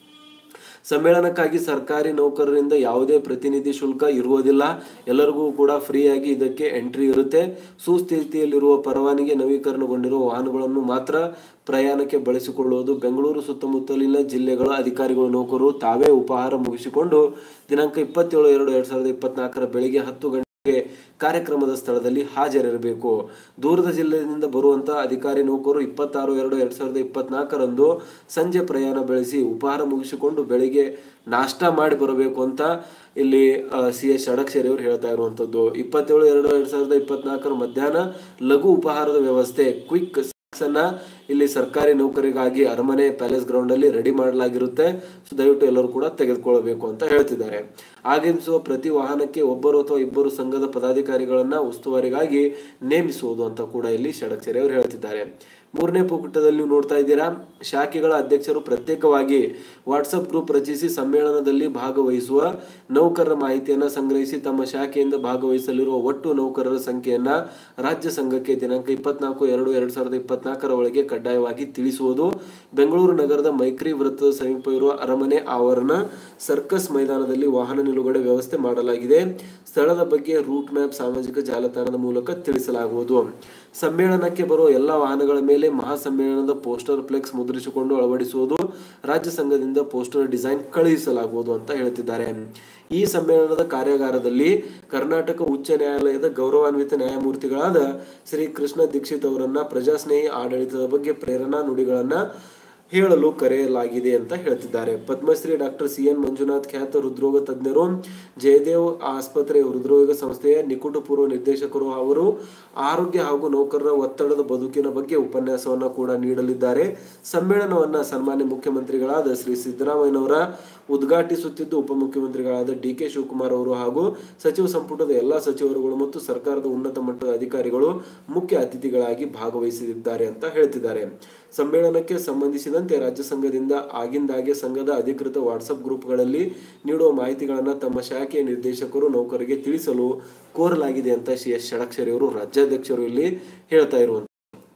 ಸಮ್ಮೇಳನಕ್ಕಾಗಿ ಸರ್ಕಾರಿ ನೌಕರರಿಂದ ಯಾವುದೇ ಪ್ರತಿನಿಧಿ ಶುಲ್ಕ ಇರುವುದಿಲ್ಲ ಎಲ್ಲರಿಗೂ ಕೂಡ ಫ್ರೀಯಾಗಿ ಇದಕ್ಕೆ ಎಂಟ್ರಿ ಇರುತ್ತೆ ಸುಸ್ಥಿತಿಯಲ್ಲಿರುವ ಪರವಾನಗಿ ನವೀಕರಣಗೊಂಡಿರುವ ವಾಹನಗಳನ್ನು ಮಾತ್ರ ಪ್ರಯಾಣಕ್ಕೆ ಬಳಸಿಕೊಳ್ಳುವುದು ಬೆಂಗಳೂರು ಸುತ್ತಮುತ್ತಲಿನ ಜಿಲ್ಲೆಗಳ ಅಧಿಕಾರಿಗಳು ನೌಕರರು ತಾವೇ ಉಪಹಾರ ಮುಗಿಸಿಕೊಂಡು ದಿನಾಂಕ ಇಪ್ಪತ್ತೇಳು ಎರಡು ಎರಡ್ ಸಾವಿರದ ಇಪ್ಪತ್ನಾಲ್ಕರ ಬೆಳಿಗ್ಗೆ ಹತ್ತು ಗಂಟೆ ಕಾರ್ಯಕ್ರಮದ ಸ್ಥಳದಲ್ಲಿ ಹಾಜರಿರಬೇಕು ದೂರದ ಜಿಲ್ಲೆಯಿಂದ ಬರುವಂತಹ ಅಧಿಕಾರಿ ನೌಕರರು ಇಪ್ಪತ್ತಾರು ಎರಡು ಎರಡ್ ಸಾವಿರದ ಇಪ್ಪತ್ನಾಲ್ಕರಂದು ಸಂಜೆ ಪ್ರಯಾಣ ಬೆಳೆಸಿ ಉಪಹಾರ ಮುಗಿಸಿಕೊಂಡು ಬೆಳಿಗ್ಗೆ ನಾಷ್ಟಾ ಮಾಡಿ ಬರಬೇಕು ಅಂತ ಇಲ್ಲಿ ಸಿ ಎಸ್ ಷಡಕ್ಷರಿ ಅವರು ಹೇಳ್ತಾ ಇರುವಂತದ್ದು ಇಪ್ಪತ್ತೇಳು ಎರಡು ಎರಡ್ ಸಾವಿರದ ಇಪ್ಪತ್ನಾಲ್ಕರ ಮಧ್ಯಾಹ್ನ ಲಘು ಉಪಹಾರದ ವ್ಯವಸ್ಥೆ ಕ್ವಿಕ್ ಅನ್ನ ಇಲ್ಲಿ ಸರ್ಕಾರಿ ನೌಕರಿಗಾಗಿ ಅರಮನೆ ಪ್ಯಾಲೇಸ್ ಗ್ರೌಂಡ್ ಅಲ್ಲಿ ರೆಡಿ ಮಾಡಲಾಗಿರುತ್ತೆ ಸೊ ದಯವಿಟ್ಟು ಎಲ್ಲರೂ ಕೂಡ ತೆಗೆದುಕೊಳ್ಳಬೇಕು ಅಂತ ಹೇಳ್ತಿದ್ದಾರೆ ಆಗಮಿಸುವ ಪ್ರತಿ ವಾಹನಕ್ಕೆ ಒಬ್ಬರು ಅಥವಾ ಇಬ್ಬರು ಸಂಘದ ಪದಾಧಿಕಾರಿಗಳನ್ನ ಉಸ್ತುವಾರಿಗಾಗಿ ನೇಮಿಸುವುದು ಅಂತ ಕೂಡ ಇಲ್ಲಿ ಷಡಕ್ಷರಿ ಅವರು ಹೇಳ್ತಿದ್ದಾರೆ ಮೂರನೇ ಪುಟದಲ್ಲಿ ನೀವು ನೋಡ್ತಾ ಇದ್ದೀರಾ ಶಾಖೆಗಳ ಅಧ್ಯಕ್ಷರು ಪ್ರತ್ಯೇಕವಾಗಿ ವಾಟ್ಸಪ್ ಗ್ರೂಪ್ ರಚಿಸಿ ಸಮ್ಮೇಳನದಲ್ಲಿ ಭಾಗವಹಿಸುವ ನೌಕರರ ಮಾಹಿತಿಯನ್ನ ಸಂಗ್ರಹಿಸಿ ತಮ್ಮ ಶಾಖೆಯಿಂದ ಭಾಗವಹಿಸಲಿರುವ ಒಟ್ಟು ನೌಕರರ ಸಂಖ್ಯೆಯನ್ನ ರಾಜ್ಯ ಸಂಘಕ್ಕೆ ದಿನಾಂಕ ಇಪ್ಪತ್ನಾಲ್ಕು ಎರಡು ಎರಡ್ ಸಾವಿರದ ಇಪ್ಪತ್ನಾಲ್ಕರ ಒಳಗೆ ಕಡ್ಡಾಯವಾಗಿ ತಿಳಿಸುವುದು ಬೆಂಗಳೂರು ನಗರದ ಮೈತ್ರಿ ವೃತ್ತದ ಸಮೀಪ ಇರುವ ಅರಮನೆ ಆವರಣ ಸರ್ಕಸ್ ಮೈದಾನದಲ್ಲಿ ವಾಹನ ನಿಲುಗಡೆ ವ್ಯವಸ್ಥೆ ಮಾಡಲಾಗಿದೆ ಸ್ಥಳದ ಬಗ್ಗೆ ರೂಟ್ ಮ್ಯಾಪ್ ಸಾಮಾಜಿಕ ಜಾಲತಾಣದ ಮೂಲಕ ತಿಳಿಸಲಾಗುವುದು ಸಮ್ಮೇಳನಕ್ಕೆ ಬರುವ ಎಲ್ಲ ವಾಹನಗಳ ಮೇಲೆ ಮಹಾಸಮ್ಮೇಳನದ ಪೋಸ್ಟರ್ ಫ್ಲೆಕ್ಸ್ ಮುದ್ರಿಸಿಕೊಂಡು ಅಳವಡಿಸುವುದು ರಾಜ್ಯ ಸಂಘದಿಂದ ಪೋಸ್ಟರ್ ಡಿಸೈನ್ ಕಳುಹಿಸಲಾಗುವುದು ಅಂತ ಹೇಳ್ತಿದ್ದಾರೆ ಈ ಸಮ್ಮೇಳನದ ಕಾರ್ಯಾಗಾರದಲ್ಲಿ ಕರ್ನಾಟಕ ಉಚ್ಚ ನ್ಯಾಯಾಲಯದ ಗೌರವಾನ್ವಿತ ನ್ಯಾಯಮೂರ್ತಿಗಳಾದ ಶ್ರೀ ಕೃಷ್ಣ ದೀಕ್ಷಿತ್ ಅವರನ್ನ ಪ್ರಜಾಸ್ನೇಹಿ ಆಡಳಿತದ ಬಗ್ಗೆ ಪ್ರೇರಣಾ ನುಡಿಗಳನ್ನ ಹೇಳಲು ಕರೆಯಲಾಗಿದೆ ಅಂತ ಹೇಳ್ತಿದ್ದಾರೆ Padmashri doctor C N Manjunath ಖ್ಯಾತ ಹೃದ್ರೋಗ ತಜ್ಞರು ಜಯದೇವ್ ಆಸ್ಪತ್ರೆ ಹೃದ್ರೋಗ ಸಂಸ್ಥೆಯ ನಿಕಟಪೂರ್ವ ನಿರ್ದೇಶಕರು ಅವರು ಆರೋಗ್ಯ ಹಾಗೂ ನೌಕರರ ಒತ್ತಡದ ಬದುಕಿನ ಬಗ್ಗೆ ಉಪನ್ಯಾಸವನ್ನ ಕೂಡ ನೀಡಲಿದ್ದಾರೆ ಸಮ್ಮೇಳನವನ್ನ ಸನ್ಮಾನ್ಯ ಮುಖ್ಯಮಂತ್ರಿಗಳಾದ ಶ್ರೀ ಸಿದ್ದರಾಮಯ್ಯನವರ ಉದ್ಘಾಟಿಸುತ್ತಿದ್ದು ಉಪಮುಖ್ಯಮಂತ್ರಿಗಳಾದ ಡಿ ಕೆ ಶಿವಕುಮಾರ್ ಅವರು ಹಾಗೂ ಸಚಿವ ಸಂಪುಟದ ಎಲ್ಲಾ ಸಚಿವರುಗಳು ಮತ್ತು ಸರ್ಕಾರದ ಉನ್ನತ ಮಟ್ಟದ ಅಧಿಕಾರಿಗಳು ಮುಖ್ಯ ಅತಿಥಿಗಳಾಗಿ ಭಾಗವಹಿಸಲಿದ್ದಾರೆ ಅಂತ ಹೇಳ್ತಿದ್ದಾರೆ ಸಮ್ಮೇಳನಕ್ಕೆ ಸಂಬಂಧಿಸಿದಂತೆ ರಾಜ್ಯ ಸಂಘದಿಂದ ಆಗಿಂದಾಗೆ ಸಂಘದ ಅಧಿಕೃತ ವಾಟ್ಸಪ್ ಗ್ರೂಪ್ಗಳಲ್ಲಿ ನೀಡುವ ಮಾಹಿತಿಗಳನ್ನು ತಮ್ಮ ಶಾಖೆಯ ನಿರ್ದೇಶಕರು ನೌಕರರಿಗೆ ತಿಳಿಸಲು ಕೋರಲಾಗಿದೆ ಅಂತ ಸಿ ಎಸ್ ಷಡಕ್ಷರಿ ಅವರು ರಾಜ್ಯಾಧ್ಯಕ್ಷರು ಇಲ್ಲಿ ಹೇಳ್ತಾ ಇರುವಂತ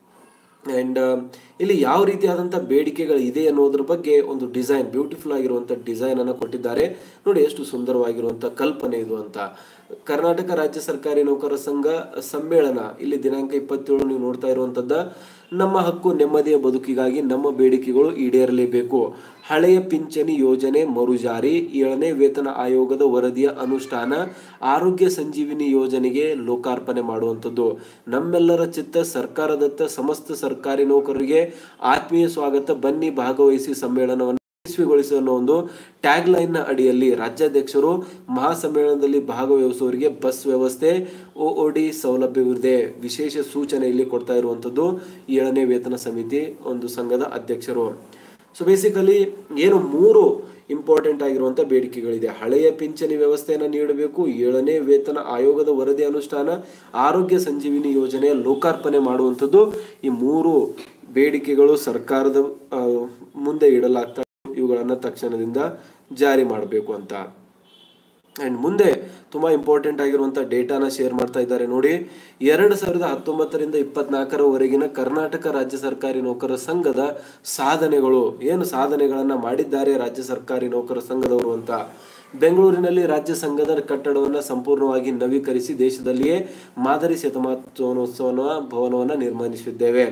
ಅಂಡ್ ಇಲ್ಲಿ ಯಾವ ರೀತಿಯಾದಂಥ ಬೇಡಿಕೆಗಳು ಇದೆ ಅನ್ನೋದ್ರ ಬಗ್ಗೆ ಒಂದು ಡಿಸೈನ್ ಬ್ಯೂಟಿಫುಲ್ ಆಗಿರುವಂಥ ಡಿಸೈನ್ ಅನ್ನು ಕೊಟ್ಟಿದ್ದಾರೆ ನೋಡಿ ಎಷ್ಟು ಸುಂದರವಾಗಿರುವಂಥ ಕಲ್ಪನೆ ಇದು ಅಂತ ಕರ್ನಾಟಕ ರಾಜ್ಯ ಸರ್ಕಾರಿ ನೌಕರರ ಸಂಘ ಸಮ್ಮೇಳನ ಇಲ್ಲಿ ದಿನಾಂಕ ಇಪ್ಪತ್ತೇಳು ನೀವು ನೋಡ್ತಾ ಇರುವಂತದ್ದ ನಮ್ಮ ಹಕ್ಕು ನೆಮ್ಮದಿಯ ಬದುಕಿಗಾಗಿ ನಮ್ಮ ಬೇಡಿಕೆಗಳು ಈಡೇರಲೇಬೇಕು ಹಳೆಯ ಪಿಂಚಣಿ ಯೋಜನೆ ಮರುಜಾರಿ ಏಳನೇ ವೇತನ ಆಯೋಗದ ವರದಿಯ ಅನುಷ್ಠಾನ ಆರೋಗ್ಯ ಸಂಜೀವಿನಿ ಯೋಜನೆಗೆ ಲೋಕಾರ್ಪಣೆ ಮಾಡುವಂಥದ್ದು ನಮ್ಮೆಲ್ಲರ ಚಿತ್ತ ಸರ್ಕಾರದತ್ತ ಸಮಸ್ತ ಸರ್ಕಾರಿ ನೌಕರರಿಗೆ ಆತ್ಮೀಯ ಸ್ವಾಗತ ಬನ್ನಿ ಭಾಗವಹಿಸಿ ಸಮ್ಮೇಳನವನ್ನು ಯಶಸ್ವಿಗೊಳಿಸಿ ಅನ್ನೋ ಒಂದು ಟ್ಯಾಗ್ ಲೈನ್ ನ ಅಡಿಯಲ್ಲಿ ರಾಜ್ಯಾಧ್ಯಕ್ಷರು ಮಹಾಸಮ್ಮೇಳನದಲ್ಲಿ ಭಾಗವಹಿಸುವವರಿಗೆ ಬಸ್ ವ್ಯವಸ್ಥೆ ಒಒಡಿ ಸೌಲಭ್ಯವಿದೆ ವಿಶೇಷ ಸೂಚನೆ ಇಲ್ಲಿ ಕೊಡ್ತಾ ಇರುವಂತದ್ದು ಏಳನೇ ವೇತನ ಸಮಿತಿ ಒಂದು ಸಂಘದ ಅಧ್ಯಕ್ಷರು ಸೊ ಬೇಸಿಕಲಿ ಏನು ಮೂರು ಇಂಪಾರ್ಟೆಂಟ್ ಆಗಿರುವಂತ ಬೇಡಿಕೆಗಳಿದೆ ಹಳೆಯ ಪಿಂಚಣಿ ವ್ಯವಸ್ಥೆಯನ್ನು ನೀಡಬೇಕು ಏಳನೇ ವೇತನ ಆಯೋಗದ ವರದಿ ಅನುಷ್ಠಾನ ಆರೋಗ್ಯ ಸಂಜೀವಿನಿ ಯೋಜನೆಯ ಲೋಕಾರ್ಪಣೆ ಮಾಡುವಂಥದ್ದು ಈ ಮೂರು ಬೇಡಿಕೆಗಳು ಸರ್ಕಾರದ ಆ, ಮುಂದೆ ಇಡಲಾಗ್ತಾ ಇವುಗಳನ್ನ ತಕ್ಷಣದಿಂದ ಜಾರಿ ಮಾಡಬೇಕು ಅಂತ ಅಂಡ್ ಮುಂದೆ ತುಂಬಾ ಇಂಪಾರ್ಟೆಂಟ್ ಆಗಿರುವಂತ ಡೇಟಾನ ಶೇರ್ ಮಾಡ್ತಾ ಇದ್ದಾರೆ ನೋಡಿ ಎರಡು ಸಾವಿರದ ಹತ್ತೊಂಬತ್ತರಿಂದ ಇಪ್ಪತ್ನಾಲ್ಕರವರೆಗಿನ ಕರ್ನಾಟಕ ರಾಜ್ಯ ಸರ್ಕಾರಿ ನೌಕರರ ಸಂಘದ ಸಾಧನೆಗಳು ಏನು ಸಾಧನೆಗಳನ್ನ ಮಾಡಿದ್ದಾರೆ ರಾಜ್ಯ ಸರ್ಕಾರಿ ನೌಕರರ ಸಂಘದವರು ಅಂತ ಬೆಂಗಳೂರಿನಲ್ಲಿ ರಾಜ್ಯ ಸಂಘದ ಕಟ್ಟಡವನ್ನು ಸಂಪೂರ್ಣವಾಗಿ ನವೀಕರಿಸಿ ದೇಶದಲ್ಲಿಯೇ ಮಾದರಿ ಶತಮಾನೋತ್ಸವ ಭವನವನ್ನು ನಿರ್ಮಿಸಿದ್ದೇವೆ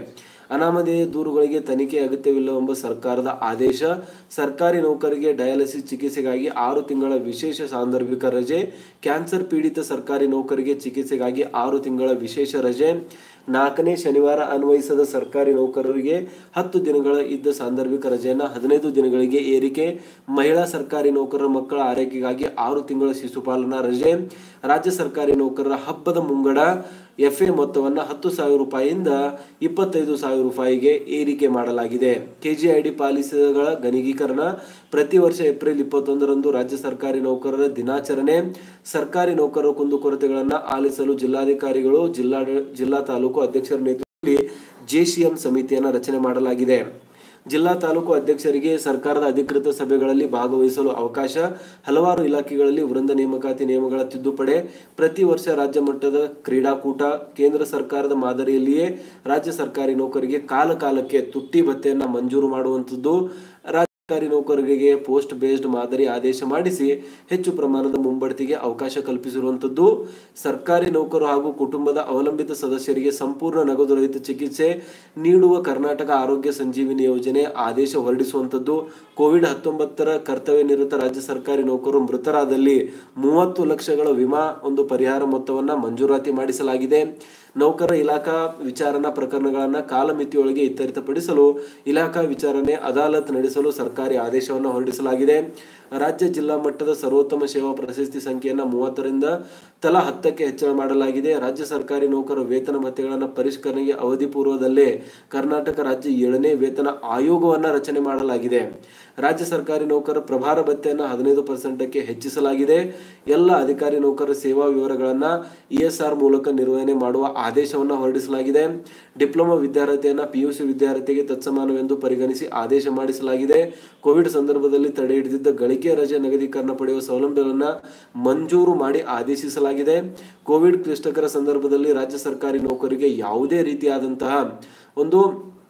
ಅನಾಮಧೇಯ ದೂರುಗಳಿಗೆ ತನಿಖೆ ಅಗತ್ಯವಿಲ್ಲವೆಂಬ ಸರ್ಕಾರದ ಆದೇಶ ಸರ್ಕಾರಿ ನೌಕರಿಗೆ ಡಯಾಲಿಸಿಸ್ ಚಿಕಿತ್ಸೆಗಾಗಿ ಆರು ತಿಂಗಳ ವಿಶೇಷ ಸಾಂದರ್ಭಿಕ ರಜೆ ಕ್ಯಾನ್ಸರ್ ಪೀಡಿತ ಸರ್ಕಾರಿ ನೌಕರಿಗೆ ಚಿಕಿತ್ಸೆಗಾಗಿ ಆರು ತಿಂಗಳ ವಿಶೇಷ ರಜೆ ನಾಲ್ಕನೇ ಶನಿವಾರ ಅನ್ವಯಿಸದ ಸರ್ಕಾರಿ ನೌಕರರಿಗೆ ಹತ್ತು ದಿನಗಳ ಇದ್ದ ಸಾಂದರ್ಭಿಕ ರಜೆಯನ್ನು ಹದಿನೈದು ದಿನಗಳಿಗೆ ಏರಿಕೆ ಮಹಿಳಾ ಸರ್ಕಾರಿ ನೌಕರರ ಮಕ್ಕಳ ಆರೈಕೆಗಾಗಿ ಆರು ತಿಂಗಳ ಶಿಶುಪಾಲನಾ ರಜೆ ರಾಜ್ಯ ಸರ್ಕಾರಿ ನೌಕರರ ಹಬ್ಬದ ಮುಂಗಡ ಎಫ್ಎ ಮೊತ್ತವನ್ನು ಹತ್ತು ಸಾವಿರ ರೂಪಾಯಿಯಿಂದ ಇಪ್ಪತ್ತೈದು ಸಾವಿರ ರೂಪಾಯಿಗೆ ಏರಿಕೆ ಮಾಡಲಾಗಿದೆ ಕೆಜಿಐಡಿ ಪಾಲಿಸಿಗಳ ಗಣಕೀಕರಣ ಪ್ರತಿ ವರ್ಷ ಏಪ್ರಿಲ್ ಇಪ್ಪತ್ತೊಂದರಂದು ರಾಜ್ಯ ಸರ್ಕಾರಿ ನೌಕರರ ದಿನಾಚರಣೆ ಸರ್ಕಾರಿ ನೌಕರರ ಕುಂದುಕೊರತೆಗಳನ್ನು ಆಲಿಸಲು ಜಿಲ್ಲಾಧಿಕಾರಿಗಳು ಜಿಲ್ಲಾ ಜಿಲ್ಲಾ ತಾಲೂಕು ಅಧ್ಯಕ್ಷರ ನೇತೃತ್ವದಲ್ಲಿ ಜೆಸಿಎಂ ಸಮಿತಿಯನ್ನು ರಚನೆ ಮಾಡಲಾಗಿದೆ ಜಿಲ್ಲಾ ತಾಲೂಕು ಅಧ್ಯಕ್ಷರಿಗೆ ಸರ್ಕಾರದ ಅಧಿಕೃತ ಸಭೆಗಳಲ್ಲಿ ಭಾಗವಹಿಸಲು ಅವಕಾಶ ಹಲವಾರು ಇಲಾಖೆಗಳಲ್ಲಿ ವೃಂದ ನೇಮಕಾತಿ ನಿಯಮಗಳ ತಿದ್ದುಪಡಿ ಪ್ರತಿ ವರ್ಷ ರಾಜ್ಯ ಮಟ್ಟದ ಕ್ರೀಡಾಕೂಟ ಕೇಂದ್ರ ಸರ್ಕಾರದ ಮಾದರಿಯಲ್ಲಿಯೇ ರಾಜ್ಯ ಸರ್ಕಾರಿ ನೌಕರಿಗೆ ಕಾಲ ಕಾಲಕ್ಕೆ ತುಟ್ಟಿ ಭತ್ಯೆಯನ್ನ ಮಂಜೂರು ಮಾಡುವಂಥದ್ದು ರಾಜ್ಯ ಸರ್ಕಾರಿ ನೌಕರರಿಗೆ ಪೋಸ್ಟ್ ಬೇಸ್ಡ್ ಮಾದರಿ ಆದೇಶ ಮಾಡಿಸಿ ಹೆಚ್ಚು ಪ್ರಮಾಣದ ಮುಂಬಡ್ತಿಗೆ ಅವಕಾಶ ಕಲ್ಪಿಸಿರುವಂಥದ್ದು ಸರ್ಕಾರಿ ನೌಕರು ಹಾಗೂ ಕುಟುಂಬದ ಅವಲಂಬಿತ ಸದಸ್ಯರಿಗೆ ಸಂಪೂರ್ಣ ನಗದು ರಹಿತ ಚಿಕಿತ್ಸೆ ನೀಡುವ ಕರ್ನಾಟಕ ಆರೋಗ್ಯ ಸಂಜೀವಿನಿ ಯೋಜನೆ ಆದೇಶ ಹೊರಡಿಸುವಂಥದ್ದು ಕೋವಿಡ್ ಹತ್ತೊಂಬತ್ತರ ಕರ್ತವ್ಯ ನಿರತ ರಾಜ್ಯ ಸರ್ಕಾರಿ ನೌಕರರು ಮೃತರಾದಲ್ಲಿ ಮೂವತ್ತು ಲಕ್ಷಗಳ ವಿಮಾ ಒಂದು ಪರಿಹಾರ ಮೊತ್ತವನ್ನ ಮಂಜೂರಾತಿ ಮಾಡಿಸಲಾಗಿದೆ ನೌಕರ ಇಲಾಖಾ ವಿಚಾರಣಾ ಪ್ರಕರಣಗಳನ್ನು ಕಾಲಮಿತಿಯೊಳಗೆ ಇತ್ಯರ್ಥಪಡಿಸಲು ಇಲಾಖಾ ವಿಚಾರಣೆ ಅದಾಲತ್ ನಡೆಸಲು ಸರ್ಕಾರಿ ಆದೇಶವನ್ನು ಹೊರಡಿಸಲಾಗಿದೆ ರಾಜ್ಯ ಜಿಲ್ಲಾ ಮಟ್ಟದ ಸರ್ವೋತ್ತಮ ಸೇವಾ ಪ್ರಶಸ್ತಿ ಸಂಖ್ಯೆಯನ್ನು ಮೂವತ್ತರಿಂದ ತಲಾ ಹತ್ತಕ್ಕೆ ಹೆಚ್ಚಳ ಮಾಡಲಾಗಿದೆ ರಾಜ್ಯ ಸರ್ಕಾರಿ ನೌಕರ ವೇತನ ಭತ್ಯೆಗಳನ್ನು ಪರಿಷ್ಕರಣೆಗೆ ಅವಧಿ ಪೂರ್ವದಲ್ಲೇ ಕರ್ನಾಟಕ ರಾಜ್ಯ ಏಳನೇ ವೇತನ ಆಯೋಗವನ್ನು ರಚನೆ ಮಾಡಲಾಗಿದೆ ರಾಜ್ಯ ಸರ್ಕಾರಿ ನೌಕರ ಪ್ರಭಾರ ಭತ್ಯೆಯನ್ನು ಹದಿನೈದು ಪರ್ಸೆಂಟಕ್ಕೆ ಹೆಚ್ಚಿಸಲಾಗಿದೆ ಎಲ್ಲ ಅಧಿಕಾರಿ ನೌಕರರ ಸೇವಾ ವಿವರಗಳನ್ನು ಇಎಸ್ಆರ್ ಮೂಲಕ ನಿರ್ವಹಣೆ ಮಾಡುವ ಆದೇಶವನ್ನು ಹೊರಡಿಸಲಾಗಿದೆ ಡಿಪ್ಲೊಮಾ ವಿದ್ಯಾರ್ಥಿಯನ್ನ ಪಿಯುಸಿ ವಿದ್ಯಾರ್ಥಿಗೆ ತತ್ಸಮಾನವೆಂದು ಪರಿಗಣಿಸಿ ಆದೇಶ ಮಾಡಿಸಲಾಗಿದೆ ಕೋವಿಡ್ ಸಂದರ್ಭದಲ್ಲಿ ತಡೆ ಹಿಡಿದಿದ್ದ ಗಳಿಕೆ ರಜೆ ನಿಗದೀಕರಣ ಪಡೆಯುವ ಸೌಲಭ್ಯಗಳನ್ನು ಮಂಜೂರು ಮಾಡಿ ಆದೇಶಿಸಲಾಗಿದೆ ಕೋವಿಡ್ ಕ್ಲಿಷ್ಟಕರ ಸಂದರ್ಭದಲ್ಲಿ ರಾಜ್ಯ ಸರ್ಕಾರಿ ನೌಕರಿಗೆ ಯಾವುದೇ ರೀತಿಯಾದಂತಹ ಒಂದು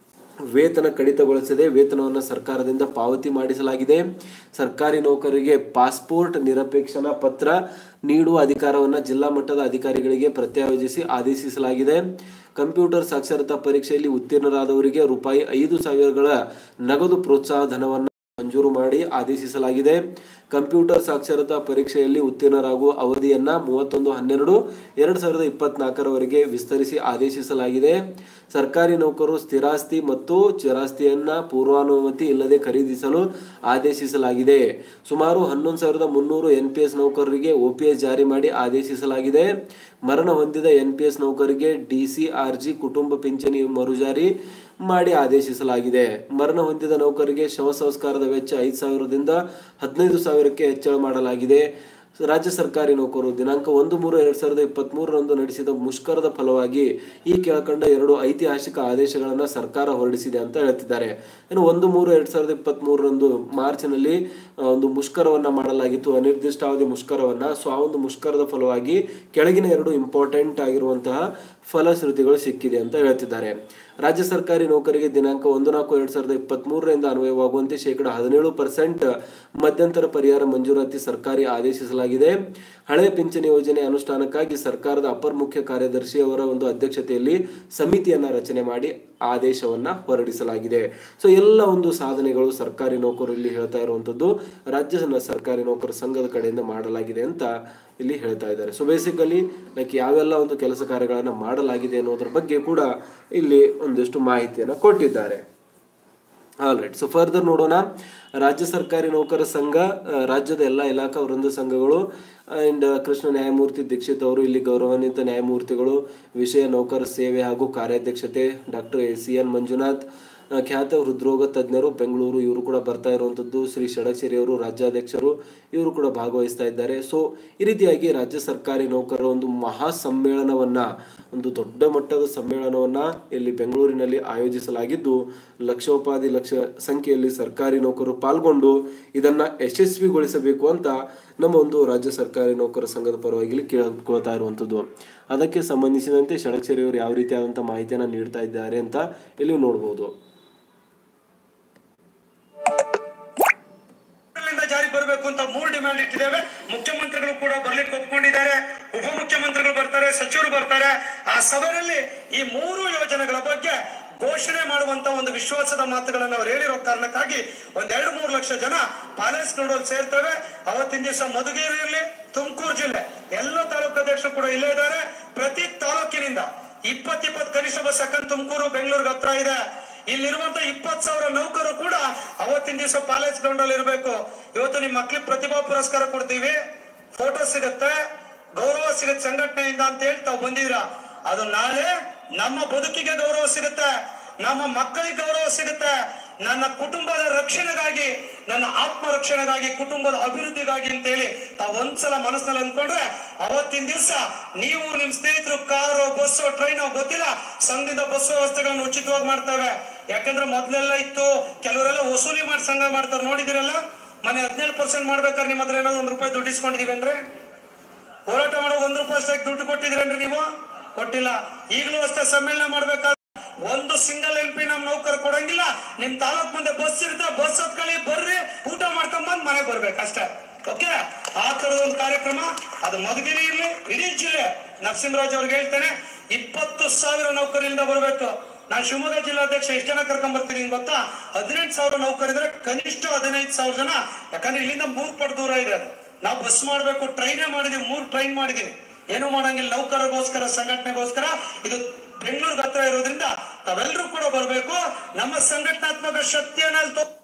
ವೇತನ ಕಡಿತಗೊಳಿಸದೆ ವೇತನವನ್ನು ಸರ್ಕಾರದಿಂದ ಪಾವತಿ ಮಾಡಿಸಲಾಗಿದೆ ಸರ್ಕಾರಿ ನೌಕರರಿಗೆ ಪಾಸ್ಪೋರ್ಟ್ ನಿರಪೇಕ್ಷಣಾ ಪತ್ರ ನೀಡುವ ಅಧಿಕಾರವನ್ನು ಜಿಲ್ಲಾ ಮಟ್ಟದ ಅಧಿಕಾರಿಗಳಿಗೆ ಪ್ರತ್ಯಾಯೋಜಿಸಿ ಆದೇಶಿಸಲಾಗಿದೆ ಕಂಪ್ಯೂಟರ್ ಸಾಕ್ಷರತಾ ಪರೀಕ್ಷೆಯಲ್ಲಿ ಉತ್ತೀರ್ಣರಾದವರಿಗೆ ರೂಪಾಯಿ ಐದು ಸಾವಿರಗಳ ನಗದು ಪ್ರೋತ್ಸಾಹ ಧನವನ್ನು ಮಂಜೂರು ಮಾಡಿ ಆದೇಶಿಸಲಾಗಿದೆ ಕಂಪ್ಯೂಟರ್ ಸಾಕ್ಷರತಾ ಪರೀಕ್ಷೆಯಲ್ಲಿ ಉತ್ತೀರ್ಣರಾಗುವ ಅವಧಿಯನ್ನ ಮೂವತ್ತೊಂದು ಹನ್ನೆರಡು ಎರಡ್ ಸಾವಿರದ ಇಪ್ಪತ್ನಾಲ್ಕರವರೆಗೆ ವಿಸ್ತರಿಸಿ ಆದೇಶಿಸಲಾಗಿದೆ ಸರ್ಕಾರಿ ನೌಕರರು ಸ್ಥಿರಾಸ್ತಿ ಮತ್ತು ಚಿರಾಸ್ತಿಯನ್ನ ಪೂರ್ವಾನುಮತಿ ಇಲ್ಲದೆ ಖರೀದಿಸಲು ಆದೇಶಿಸಲಾಗಿದೆ ಸುಮಾರು ಹನ್ನೊಂದು ಸಾವಿರದ ಮುನ್ನೂರು ಎನ್ ಪಿ ಎಸ್ ನೌಕರರಿಗೆ ಒಪಿಎಸ್ ಜಾರಿ ಮಾಡಿ ಆದೇಶಿಸಲಾಗಿದೆ ಮರಣ ಹೊಂದಿದ ಎನ್ ಪಿ ಎಸ್ ನೌಕರಿಗೆ ಡಿಸಿಆರ್ಜಿ ಕುಟುಂಬ ಪಿಂಚಣಿ ಮರುಜಾರಿ ಮಾಡಿ ಆದೇಶಿಸಲಾಗಿದೆ ಮರಣ ಹೊಂದಿದ ನೌಕರಿಗೆ ಶವ ಸಂಸ್ಕಾರದ ವೆಚ್ಚ ಐದು ಸಾವಿರದಿಂದ ಹದಿನೈದು ಸಾವಿರಕ್ಕೆ ಹೆಚ್ಚಳ ಮಾಡಲಾಗಿದೆ ರಾಜ್ಯ ಸರ್ಕಾರಿ ನೌಕರರು ದಿನಾಂಕ ಒಂದು ಮೂರು ಎರಡ್ ಸಾವಿರದ ಇಪ್ಪತ್ತ್ ಮೂರರಂದು ನಡೆಸಿದ ಮುಷ್ಕರದ ಫಲವಾಗಿ ಈ ಕೆಳಕಂಡ ಎರಡು ಐತಿಹಾಸಿಕ ಆದೇಶಗಳನ್ನು ಸರ್ಕಾರ ಹೊರಡಿಸಿದೆ ಅಂತ ಹೇಳ್ತಿದ್ದಾರೆ ಇನ್ನು ಒಂದು ಮೂರು ಎರಡ್ ಸಾವಿರದ ಇಪ್ಪತ್ತ್ ಮೂರರಂದು ಮಾರ್ಚ್ನಲ್ಲಿ ಆ, ಒಂದು ಮುಷ್ಕರವನ್ನ ಮಾಡಲಾಗಿತ್ತು ಅನಿರ್ದಿಷ್ಟಾವಧಿ ಮುಷ್ಕರವನ್ನ ಸೊ ಆ ಒಂದು ಮುಷ್ಕರದ ಫಲವಾಗಿ ಕೆಳಗಿನ ಎರಡು ಇಂಪಾರ್ಟೆಂಟ್ ಆಗಿರುವಂತಹ ಫಲಶ್ರುತಿಗಳು ಸಿಕ್ಕಿದೆ ಅಂತ ಹೇಳ್ತಿದ್ದಾರೆ ರಾಜ್ಯ ಸರ್ಕಾರಿ ನೌಕರಿಗೆ ದಿನಾಂಕ ಒಂದು ನಾಲ್ಕು ಎರಡ್ ಸಾವಿರದ ಇಪ್ಪತ್ತ್ ಮೂರರಿಂದ ಅನ್ವಯವಾಗುವಂತೆ ಶೇಕಡ ಹದಿನೇಳು ಪರ್ಸೆಂಟ್ ಮಧ್ಯಂತರ ಪರಿಹಾರ ಮಂಜೂರಾತಿ ಸರ್ಕಾರಿ ಆದೇಶಿಸಲಾಗಿದೆ ಹಳೆ ಪಿಂಚಣಿ ಯೋಜನೆ ಅನುಷ್ಠಾನಕ್ಕಾಗಿ ಸರ್ಕಾರದ ಅಪರ ಮುಖ್ಯ ಕಾರ್ಯದರ್ಶಿ ಅವರ ಒಂದು ಅಧ್ಯಕ್ಷತೆಯಲ್ಲಿ ಸಮಿತಿಯನ್ನ ರಚನೆ ಮಾಡಿ ಆದೇಶವನ್ನ ಹೊರಡಿಸಲಾಗಿದೆ ಸೊ ಎಲ್ಲ ಒಂದು ಸಾಧನೆಗಳು ಸರ್ಕಾರಿ ನೌಕರರು ಇಲ್ಲಿ ಹೇಳ್ತಾ ಇರುವಂತದ್ದು ರಾಜ್ಯ ನ- ಸರ್ಕಾರಿ ನೌಕರ ಸಂಘದ ಕಡೆಯಿಂದ ಮಾಡಲಾಗಿದೆ ಅಂತ ಇಲ್ಲಿ ಹೇಳ್ತಾ ಇದ್ದಾರೆ ಸೊ ಬೇಸಿಕಲಿ ಲೈಕ್ ಯಾವೆಲ್ಲ ಒಂದು ಕೆಲಸ ಕಾರ್ಯಗಳನ್ನ ಮಾಡಲಾಗಿದೆ ಅನ್ನೋದ್ರ ಬಗ್ಗೆ ಕೂಡ ಇಲ್ಲಿ ಒಂದಿಷ್ಟು ಮಾಹಿತಿಯನ್ನ ಕೊಟ್ಟಿದ್ದಾರೆ ಆಲ್ ರೈಟ್ ಸೊ ಫರ್ದರ್ ನೋಡೋಣ ರಾಜ್ಯ ಸರ್ಕಾರಿ ನೌಕರ ಸಂಘ ಆ, ರಾಜ್ಯದ ಎಲ್ಲ ಇಲಾಖಾ ವೃಂದ ಸಂಘಗಳು ಅಂಡ್ ಕೃಷ್ಣ ನ್ಯಾಯಮೂರ್ತಿ ದೀಕ್ಷಿತ್ ಅವರು ಇಲ್ಲಿ ಗೌರವಾನ್ವಿತ ನ್ಯಾಯಮೂರ್ತಿಗಳು ವಿಷಯ ನೌಕರ ಸೇವೆ ಹಾಗೂ ಕಾರ್ಯಾಧ್ಯಕ್ಷತೆ ಡಾಕ್ಟರ್ ಸಿ ಎನ್ ಮಂಜುನಾಥ್ ಆ, ಖ್ಯಾತ ಹೃದ್ರೋಗ ತಜ್ಞರು ಬೆಂಗಳೂರು ಇವರು ಕೂಡ ಬರ್ತಾ ಇರುವಂಥದ್ದು ಶ್ರೀ ಷಡಕ್ಷರಿ ಅವರು ರಾಜ್ಯಾಧ್ಯಕ್ಷರು ಇವರು ಕೂಡ ಭಾಗವಹಿಸ್ತಾ ಇದ್ದಾರೆ ಸೊ ಈ ರೀತಿಯಾಗಿ ರಾಜ್ಯ ಸರ್ಕಾರಿ ನೌಕರರ ಒಂದು ಮಹಾ ಸಮ್ಮೇಳನವನ್ನ ಒಂದು ದೊಡ್ಡ ಮಟ್ಟದ ಸಮ್ಮೇಳನವನ್ನ ಇಲ್ಲಿ ಬೆಂಗಳೂರಿನಲ್ಲಿ ಆಯೋಜಿಸಲಾಗಿದ್ದು ಲಕ್ಷೋಪಾದಿ ಲಕ್ಷ ಸಂಖ್ಯೆಯಲ್ಲಿ ಸರ್ಕಾರಿ ನೌಕರರು ಪಾಲ್ಗೊಂಡು ಇದನ್ನ ಯಶಸ್ವಿಗೊಳಿಸಬೇಕು ಅಂತ ನಮ್ಮ ಒಂದು ರಾಜ್ಯ ಸರ್ಕಾರಿ ನೌಕರ ಸಂಘದ ಪರವಾಗಿ ಇಲ್ಲಿ ಕೇಳ್ಕೊಳ್ತಾ ಇರುವಂಥದ್ದು ಅದಕ್ಕೆ ಸಂಬಂಧಿಸಿದಂತೆ ಷಡಕ್ಷರಿ ಅವರು ಯಾವ ರೀತಿಯಾದಂಥ ಮಾಹಿತಿಯನ್ನ ನೀಡ್ತಾ ಇದ್ದಾರೆ ಅಂತ ಇಲ್ಲಿ ನೋಡಬಹುದು ಲಿಂದ ಜಾರಿ ಬರಬೇಕು ಅಂತ ಮೂರು ಡಿಮ್ಯಾಂಡ್ ಇಟ್ಟಿದ್ದೇವೆ ಮುಖ್ಯಮಂತ್ರಿಗಳು ಕೂಡ ಬರ್ಲಿಕ್ಕೆ ಒಪ್ಕೊಂಡಿದ್ದಾರೆ ಉಪಮುಖ್ಯಮಂತ್ರಿಗಳು ಬರ್ತಾರೆ ಸಚಿವರು ಬರ್ತಾರೆ ಆ ಸಭೆಯಲ್ಲಿ ಈ ಮೂರು ಯೋಜನೆಗಳ ಬಗ್ಗೆ ಘೋಷಣೆ ಮಾಡುವಂತ ಒಂದು ವಿಶ್ವಾಸದ ಮಾತುಗಳನ್ನು ಅವ್ರು ಹೇಳಿರೋ ಕಾರಣಕ್ಕಾಗಿ ಒಂದ್ ಎರಡು ಮೂರು ಲಕ್ಷ ಜನ ಪ್ಯಾಲೇಸ್ ಗ್ರೌಂಡ್ ಸೇರ್ತೇವೆ ಅವತ್ತಿನ ದಿವಸ ಮಧುಗಿರಿ ಇರಲಿ ತುಮಕೂರು ಜಿಲ್ಲೆ ಎಲ್ಲ ತಾಲೂಕು ಅಧ್ಯಕ್ಷರು ಕೂಡ ಇಲ್ಲೇ ಇದ್ದಾರೆ ಪ್ರತಿ ತಾಲೂಕಿನಿಂದ ಇಪ್ಪತ್ ಇಪ್ಪತ್ ಕನಿಷ್ಠ ಬಸ್ ಹಾಕೊಂಡು ತುಮಕೂರು ಬೆಂಗಳೂರಿಗೆ ಹತ್ರ ಇದೆ ಇಲ್ಲಿರುವಂತ ಇಪ್ಪತ್ ಸಾವಿರ ನೌಕರು ಕೂಡ ಅವತ್ತಿನ ದಿವಸ ಪ್ಯಾಲೇಸ್ ಗ್ರೌಂಡ್ ಅಲ್ಲಿ ಇರಬೇಕು ಇವತ್ತು ನಿಮ್ ಮಕ್ಳಿಗೆ ಪ್ರತಿಭಾ ಪುರಸ್ಕಾರ ಕೊಡ್ತೀವಿ ಫೋಟೋ ಸಿಗುತ್ತೆ ಗೌರವ ಸಿಗುತ್ತೆ ಸಂಘಟನೆಯಿಂದ ಅಂತ ಹೇಳಿ ತಾವು ಬಂದಿದ್ರ ಅದು ನಾಳೆ ನಮ್ಮ ಬದುಕಿಗೆ ಗೌರವ ಸಿಗುತ್ತೆ ನಮ್ಮ ಮಕ್ಕಳಿಗೆ ಗೌರವ ಸಿಗುತ್ತೆ ನನ್ನ ಕುಟುಂಬದ ರಕ್ಷಣೆಗಾಗಿ ನನ್ನ ಆತ್ಮ ರಕ್ಷಣೆಗಾಗಿ ಕುಟುಂಬದ ಅಭಿವೃದ್ಧಿಗಾಗಿ ಅಂತ ಹೇಳಿ ತಾವ್ ಒಂದ್ಸಲ ಮನಸ್ಸಿನಲ್ಲಿ ಅಂದ್ಕೊಂಡ್ರೆ ಅವತ್ತಿನ ದಿವಸ ನೀವು ನಿಮ್ ಸ್ನೇಹಿತರು ಕಾರು ಬಸ್ಸು ಟ್ರೈನ್ ಗೊತ್ತಿಲ್ಲ ಸಂಘದಿಂದ ಬಸ್ ವ್ಯವಸ್ಥೆಗಳನ್ನು ಉಚಿತವಾಗಿ ಮಾಡ್ತೇವೆ ಯಾಕಂದ್ರೆ ಮೊದ್ಲೆಲ್ಲ ಇತ್ತು ಕೆಲವರೆಲ್ಲ ವಸೂಲಿ ಮಾಡಿ ಸಂಘ ಮಾಡ್ತಾರೆ ನೋಡಿದಿರಲ್ಲ ಮನೆ ಹದಿನೇಳು ಪರ್ಸೆಂಟ್ ಮಾಡ್ಬೇಕಾದ್ರೆ ನಿಮ್ಮ ಹತ್ರ ಏನಾದ್ರು ಒಂದ್ ರೂಪಾಯಿ ದುಡ್ಡು ಇಸ್ಕೊಂಡಿದೀವಿ ಅಂದ್ರೆ ಹೋರಾಟ ಮಾಡೋ ಒಂದ್ ರೂಪಾಯಿ ಅಷ್ಟೇ ದುಡ್ಡು ಕೊಟ್ಟಿದ್ರೇನ್ರಿ ನೀವು ಕೊಟ್ಟಿಲ್ಲ ಈಗಲೂ ಅಷ್ಟೇ ಸಮ್ಮೇಳನ ಮಾಡ್ಬೇಕಾದ್ರೆ ಒಂದು ಸಿಂಗಲ್ ಎಂ ಪಿ ನಮ್ ನೌಕರ್ ಕೊಡಂಗಿಲ್ಲ ನಿಮ್ ತಾಲೂಕ್ ಮುಂದೆ ಬಸ್ ಇರುತ್ತೆ ಬಸ್ ಹತ್ಕೊಳ್ಳಿ ಬರ್ರಿ ಊಟ ಮಾಡ್ಕೊಂಡ್ ಬಂದ್ ಮನೆಗೆ ಬರ್ಬೇಕು ಅಷ್ಟೇ ಓಕೆ ಆ ತರದ ಒಂದು ಕಾರ್ಯಕ್ರಮ ಅದು ಮಧುಗಿರಿ ಇರ್ಲಿ ಇಡೀ ಜಿಲ್ಲೆ ನರಸಿಂಹರಾಜ್ ಅವ್ರಿಗೆ ಹೇಳ್ತೇನೆ ಇಪ್ಪತ್ತು ಸಾವಿರ ನೌಕರಿಯಿಂದ ಬರಬೇಕು ನಾನು ಶಿವಮೊಗ್ಗ ಜಿಲ್ಲಾಧ್ಯಕ್ಷ ಎಷ್ಟು ಜನ ಕರ್ಕೊಂಡ್ ಬರ್ತೀನಿ ನಿಮ್ಗೆ ಗೊತ್ತಾ ಹದಿನೆಂಟು ಸಾವಿರ ನೌಕರಿದ್ರೆ ಕನಿಷ್ಠ ಹದಿನೈದು ಸಾವಿರ ಜನ ಯಾಕಂದ್ರೆ ಇಲ್ಲಿಂದ ಮೂರ್ ಪಟ್ಟು ದೂರ ಇದೆ ಅದು. ನಾವು ಬಸ್ ಮಾಡ್ಬೇಕು ಟ್ರೈನೇ ಮಾಡಿದೀವಿ ಮೂರ್ ಟ್ರೈನ್ ಮಾಡಿದೀವಿ ಏನು ಮಾಡಂಗಿಲ್ಲ ನೌಕರಗೋಸ್ಕರ ಸಂಘಟನೆಗೋಸ್ಕರ ಇದು ಬೆಂಗಳೂರಿಗೆ ಹತ್ರ ಇರೋದ್ರಿಂದ ತಾವೆಲ್ಲರೂ ಕೂಡ ಬರಬೇಕು ನಮ್ಮ ಸಂಘಟನಾತ್ಮಕ ಶಕ್ತಿಯನ್ನ ಅಲ್ಲಿ ತೋ-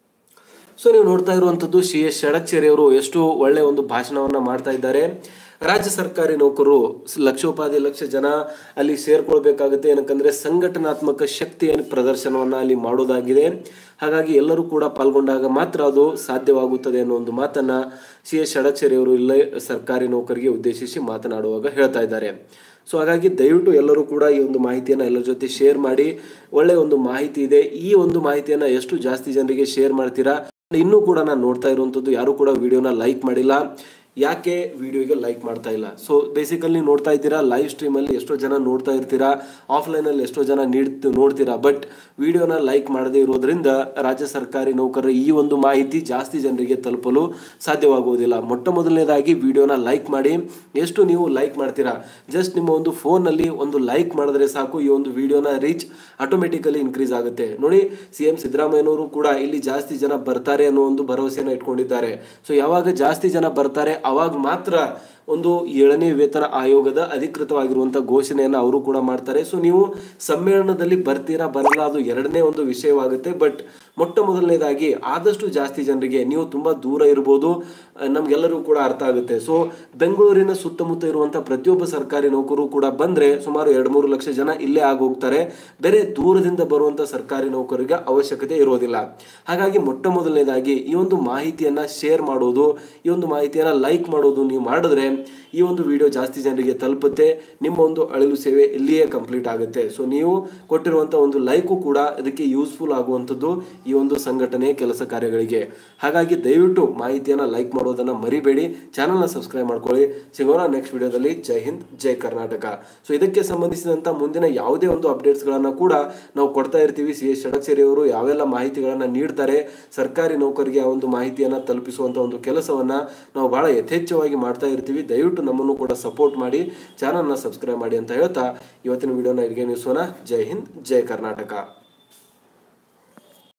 ಸೊ ನೀವು ನೋಡ್ತಾ ಇರುವಂತದ್ದು ಸಿ ಎಸ್ ಷಡಕ್ಷರಿ ಅವರು ಎಷ್ಟು ಒಳ್ಳೆ ಒಂದು ಭಾಷಣವನ್ನ ಮಾಡ್ತಾ ಇದ್ದಾರೆ ರಾಜ್ಯ ಸರ್ಕಾರಿ ನೌಕರರು ಲಕ್ಷೋಪಾಧಿ ಲಕ್ಷ ಜನ ಅಲ್ಲಿ ಸೇರ್ಕೊಳ್ಬೇಕಾಗುತ್ತೆ ಏನಕ್ಕಂದ್ರೆ ಸಂಘಟನಾತ್ಮಕ ಶಕ್ತಿಯ ಪ್ರದರ್ಶನವನ್ನ ಅಲ್ಲಿ ಮಾಡೋದಾಗಿದೆ ಹಾಗಾಗಿ ಎಲ್ಲರೂ ಕೂಡ ಪಾಲ್ಗೊಂಡಾಗ ಮಾತ್ರ ಅದು ಸಾಧ್ಯವಾಗುತ್ತದೆ ಅನ್ನೋ ಒಂದು ಮಾತನ್ನ ಸಿ ಎಸ್ ಷಡಕ್ಷರಿ ಅವರು ಇಲ್ಲೇ ಸರ್ಕಾರಿ ನೌಕರಿಗೆ ಉದ್ದೇಶಿಸಿ ಮಾತನಾಡುವಾಗ ಹೇಳ್ತಾ ಇದ್ದಾರೆ ಸೊ ಹಾಗಾಗಿ ದಯವಿಟ್ಟು ಎಲ್ಲರೂ ಕೂಡ ಈ ಒಂದು ಮಾಹಿತಿಯನ್ನು ಎಲ್ಲರ ಜೊತೆ ಶೇರ್ ಮಾಡಿ ಒಳ್ಳೆ ಒಂದು ಮಾಹಿತಿ ಇದೆ ಈ ಒಂದು ಮಾಹಿತಿಯನ್ನು ಎಷ್ಟು ಜಾಸ್ತಿ ಜನರಿಗೆ ಶೇರ್ ಮಾಡ್ತೀರಾ ಇನ್ನೂ ಕೂಡ ನಾನು ನೋಡ್ತಾ ಇರುವಂಥದ್ದು ಯಾರು ಕೂಡ ವಿಡಿಯೋನ ಲೈಕ್ ಮಾಡಿಲ್ಲ ಯಾಕೆ ವಿಡಿಯೋಗೆ ಲೈಕ್ ಮಾಡ್ತಾ ಇಲ್ಲ ಸೊ ಬೇಸಿಕಲಿ ನೋಡ್ತಾ ಇದ್ದೀರಾ ಲೈವ್ ಸ್ಟ್ರೀಮಲ್ಲಿ ಎಷ್ಟೋ ಜನ ನೋಡ್ತಾ ಇರ್ತೀರಾ ಆಫ್ಲೈನಲ್ಲಿ ಎಷ್ಟೋ ಜನ ನೀಡ್ ನೋಡ್ತೀರಾ ಬಟ್ ವಿಡಿಯೋನ ಲೈಕ್ ಮಾಡದೇ ಇರೋದ್ರಿಂದ ರಾಜ್ಯ ಸರ್ಕಾರಿ ನೌಕರರ ಈ ಒಂದು ಮಾಹಿತಿ ಜಾಸ್ತಿ ಜನರಿಗೆ ತಲುಪಲು ಸಾಧ್ಯವಾಗುವುದಿಲ್ಲ ಮೊಟ್ಟ ಮೊದಲನೇದಾಗಿ ವಿಡಿಯೋನ ಲೈಕ್ ಮಾಡಿ ಎಷ್ಟು ನೀವು ಲೈಕ್ ಮಾಡ್ತೀರಾ ಜಸ್ಟ್ ನಿಮ್ಮ ಒಂದು ಫೋನಲ್ಲಿ ಒಂದು ಲೈಕ್ ಮಾಡಿದ್ರೆ ಸಾಕು ಈ ಒಂದು ವಿಡಿಯೋನ ರೀಚ್ ಆಟೋಮೆಟಿಕಲಿ ಇನ್ಕ್ರೀಸ್ ಆಗುತ್ತೆ ನೋಡಿ ಸಿ ಎಂ ಸಿದ್ದರಾಮಯ್ಯನವರು ಕೂಡ ಇಲ್ಲಿ ಜಾಸ್ತಿ ಜನ ಬರ್ತಾರೆ ಅನ್ನೋ ಒಂದು ಭರವಸೆಯನ್ನು ಇಟ್ಕೊಂಡಿದ್ದಾರೆ ಸೊ ಯಾವಾಗ ಜಾಸ್ತಿ ಜನ ಬರ್ತಾರೆ ಅವಾಗ ಮಾತ್ರ ಒಂದು ಏಳನೇ ವೇತನ ಆಯೋಗದ ಅಧಿಕೃತವಾಗಿರುವಂತಹ ಘೋಷಣೆಯನ್ನು ಅವರು ಕೂಡ ಮಾಡ್ತಾರೆ ಸೊ ನೀವು ಸಮ್ಮೇಳನದಲ್ಲಿ ಬರ್ತೀರಾ ಬರಲ್ಲ ಅದು ಎರಡನೇ ಒಂದು ವಿಷಯವಾಗುತ್ತೆ ಬಟ್ ಮೊಟ್ಟ ಮೊದಲನೇದಾಗಿ ಆದಷ್ಟು ಜಾಸ್ತಿ ಜನರಿಗೆ ನೀವು ತುಂಬಾ ದೂರ ಇರ್ಬೋದು ಅಹ್, ನಮ್ಗೆಲ್ಲರಿಗೂ ಕೂಡ ಅರ್ಥ ಆಗುತ್ತೆ ಸೊ ಬೆಂಗಳೂರಿನ ಸುತ್ತಮುತ್ತ ಇರುವಂತಹ ಪ್ರತಿಯೊಬ್ಬ ಸರ್ಕಾರಿ ನೌಕರು ಕೂಡ ಬಂದ್ರೆ ಸುಮಾರು ಎರಡು ಮೂರು ಲಕ್ಷ ಜನ ಇಲ್ಲೇ ಆಗೋಗ್ತಾರೆ ಬೇರೆ ದೂರದಿಂದ ಬರುವಂತ ಸರ್ಕಾರಿ ನೌಕರಿಗೆ ಅವಶ್ಯಕತೆ ಇರೋದಿಲ್ಲ ಹಾಗಾಗಿ ಮೊಟ್ಟ ಮೊದಲನೇದಾಗಿ ಈ ಒಂದು ಮಾಹಿತಿಯನ್ನ ಶೇರ್ ಮಾಡೋದು ಈ ಒಂದು ಮಾಹಿತಿಯನ್ನ ಲೈಕ್ ಮಾಡೋದು ನೀವು ಮಾಡಿದ್ರೆ ಈ ಒಂದು ವಿಡಿಯೋ ಜಾಸ್ತಿ ಜನರಿಗೆ ತಲುಪುತ್ತೆ ನಿಮ್ಮ ಒಂದು ಅಳಿಲು ಸೇವೆ ಇಲ್ಲಿಯೇ ಕಂಪ್ಲೀಟ್ ಆಗುತ್ತೆ ಸೊ ನೀವು ಕೊಟ್ಟಿರುವಂತ ಒಂದು ಲೈಕು ಕೂಡ ಇದಕ್ಕೆ ಯೂಸ್ಫುಲ್ ಆಗುವಂಥದ್ದು ಈ ಒಂದು ಸಂಘಟನೆಯ ಕೆಲಸ ಕಾರ್ಯಗಳಿಗೆ ಹಾಗಾಗಿ ದಯವಿಟ್ಟು ಮಾಹಿತಿಯನ್ನ ಲೈಕ್ ಮಾಡೋದನ್ನ ಮರಿಬೇಡಿ ಚಾನಲ್ನ ಸಬ್ಸ್ಕ್ರೈಬ್ ಮಾಡ್ಕೊಳ್ಳಿ ಸಿಗೋಣ ನೆಕ್ಸ್ಟ್ ವಿಡಿಯೋದಲ್ಲಿ ಜೈ ಹಿಂದ್ ಜೈ ಕರ್ನಾಟಕ ಸೊ ಇದಕ್ಕೆ ಸಂಬಂಧಿಸಿದಂತ ಮುಂದಿನ ಯಾವುದೇ ಒಂದು ಅಪ್ಡೇಟ್ಸ್ಗಳನ್ನ ಕೂಡ ನಾವು ಕೊಡ್ತಾ ಇರ್ತೀವಿ ಸಿ ಎಸ್ ಷಡಕ್ಷರಿ ಅವರು ಯಾವೆಲ್ಲ ಮಾಹಿತಿಗಳನ್ನ ನೀಡ್ತಾರೆ ಸರ್ಕಾರಿ ನೌಕರಿಗೆ ಆ ಒಂದು ಮಾಹಿತಿಯನ್ನ ತಲುಪಿಸುವಂತ ಒಂದು ಕೆಲಸವನ್ನ ನಾವು ಬಹಳ ಯಥೇಚ್ಛವಾಗಿ ಮಾಡ್ತಾ ಇರ್ತೀವಿ ದಯವಿಟ್ಟು ನಮ್ಮನ್ನು ಕೂಡ ಸಪೋರ್ಟ್ ಮಾಡಿ ಚಾನಲ್ನ ಸಬ್ಸ್ಕ್ರೈಬ್ ಮಾಡಿ ಅಂತ ಹೇಳ್ತಾ ಇವತ್ತಿನ ವಿಡಿಯೋನ ಇಲ್ಲಿಗೆ ನಿಲ್ಲಿಸೋಣ ಜೈ ಹಿಂದ್ ಜೈ ಕರ್ನಾಟಕ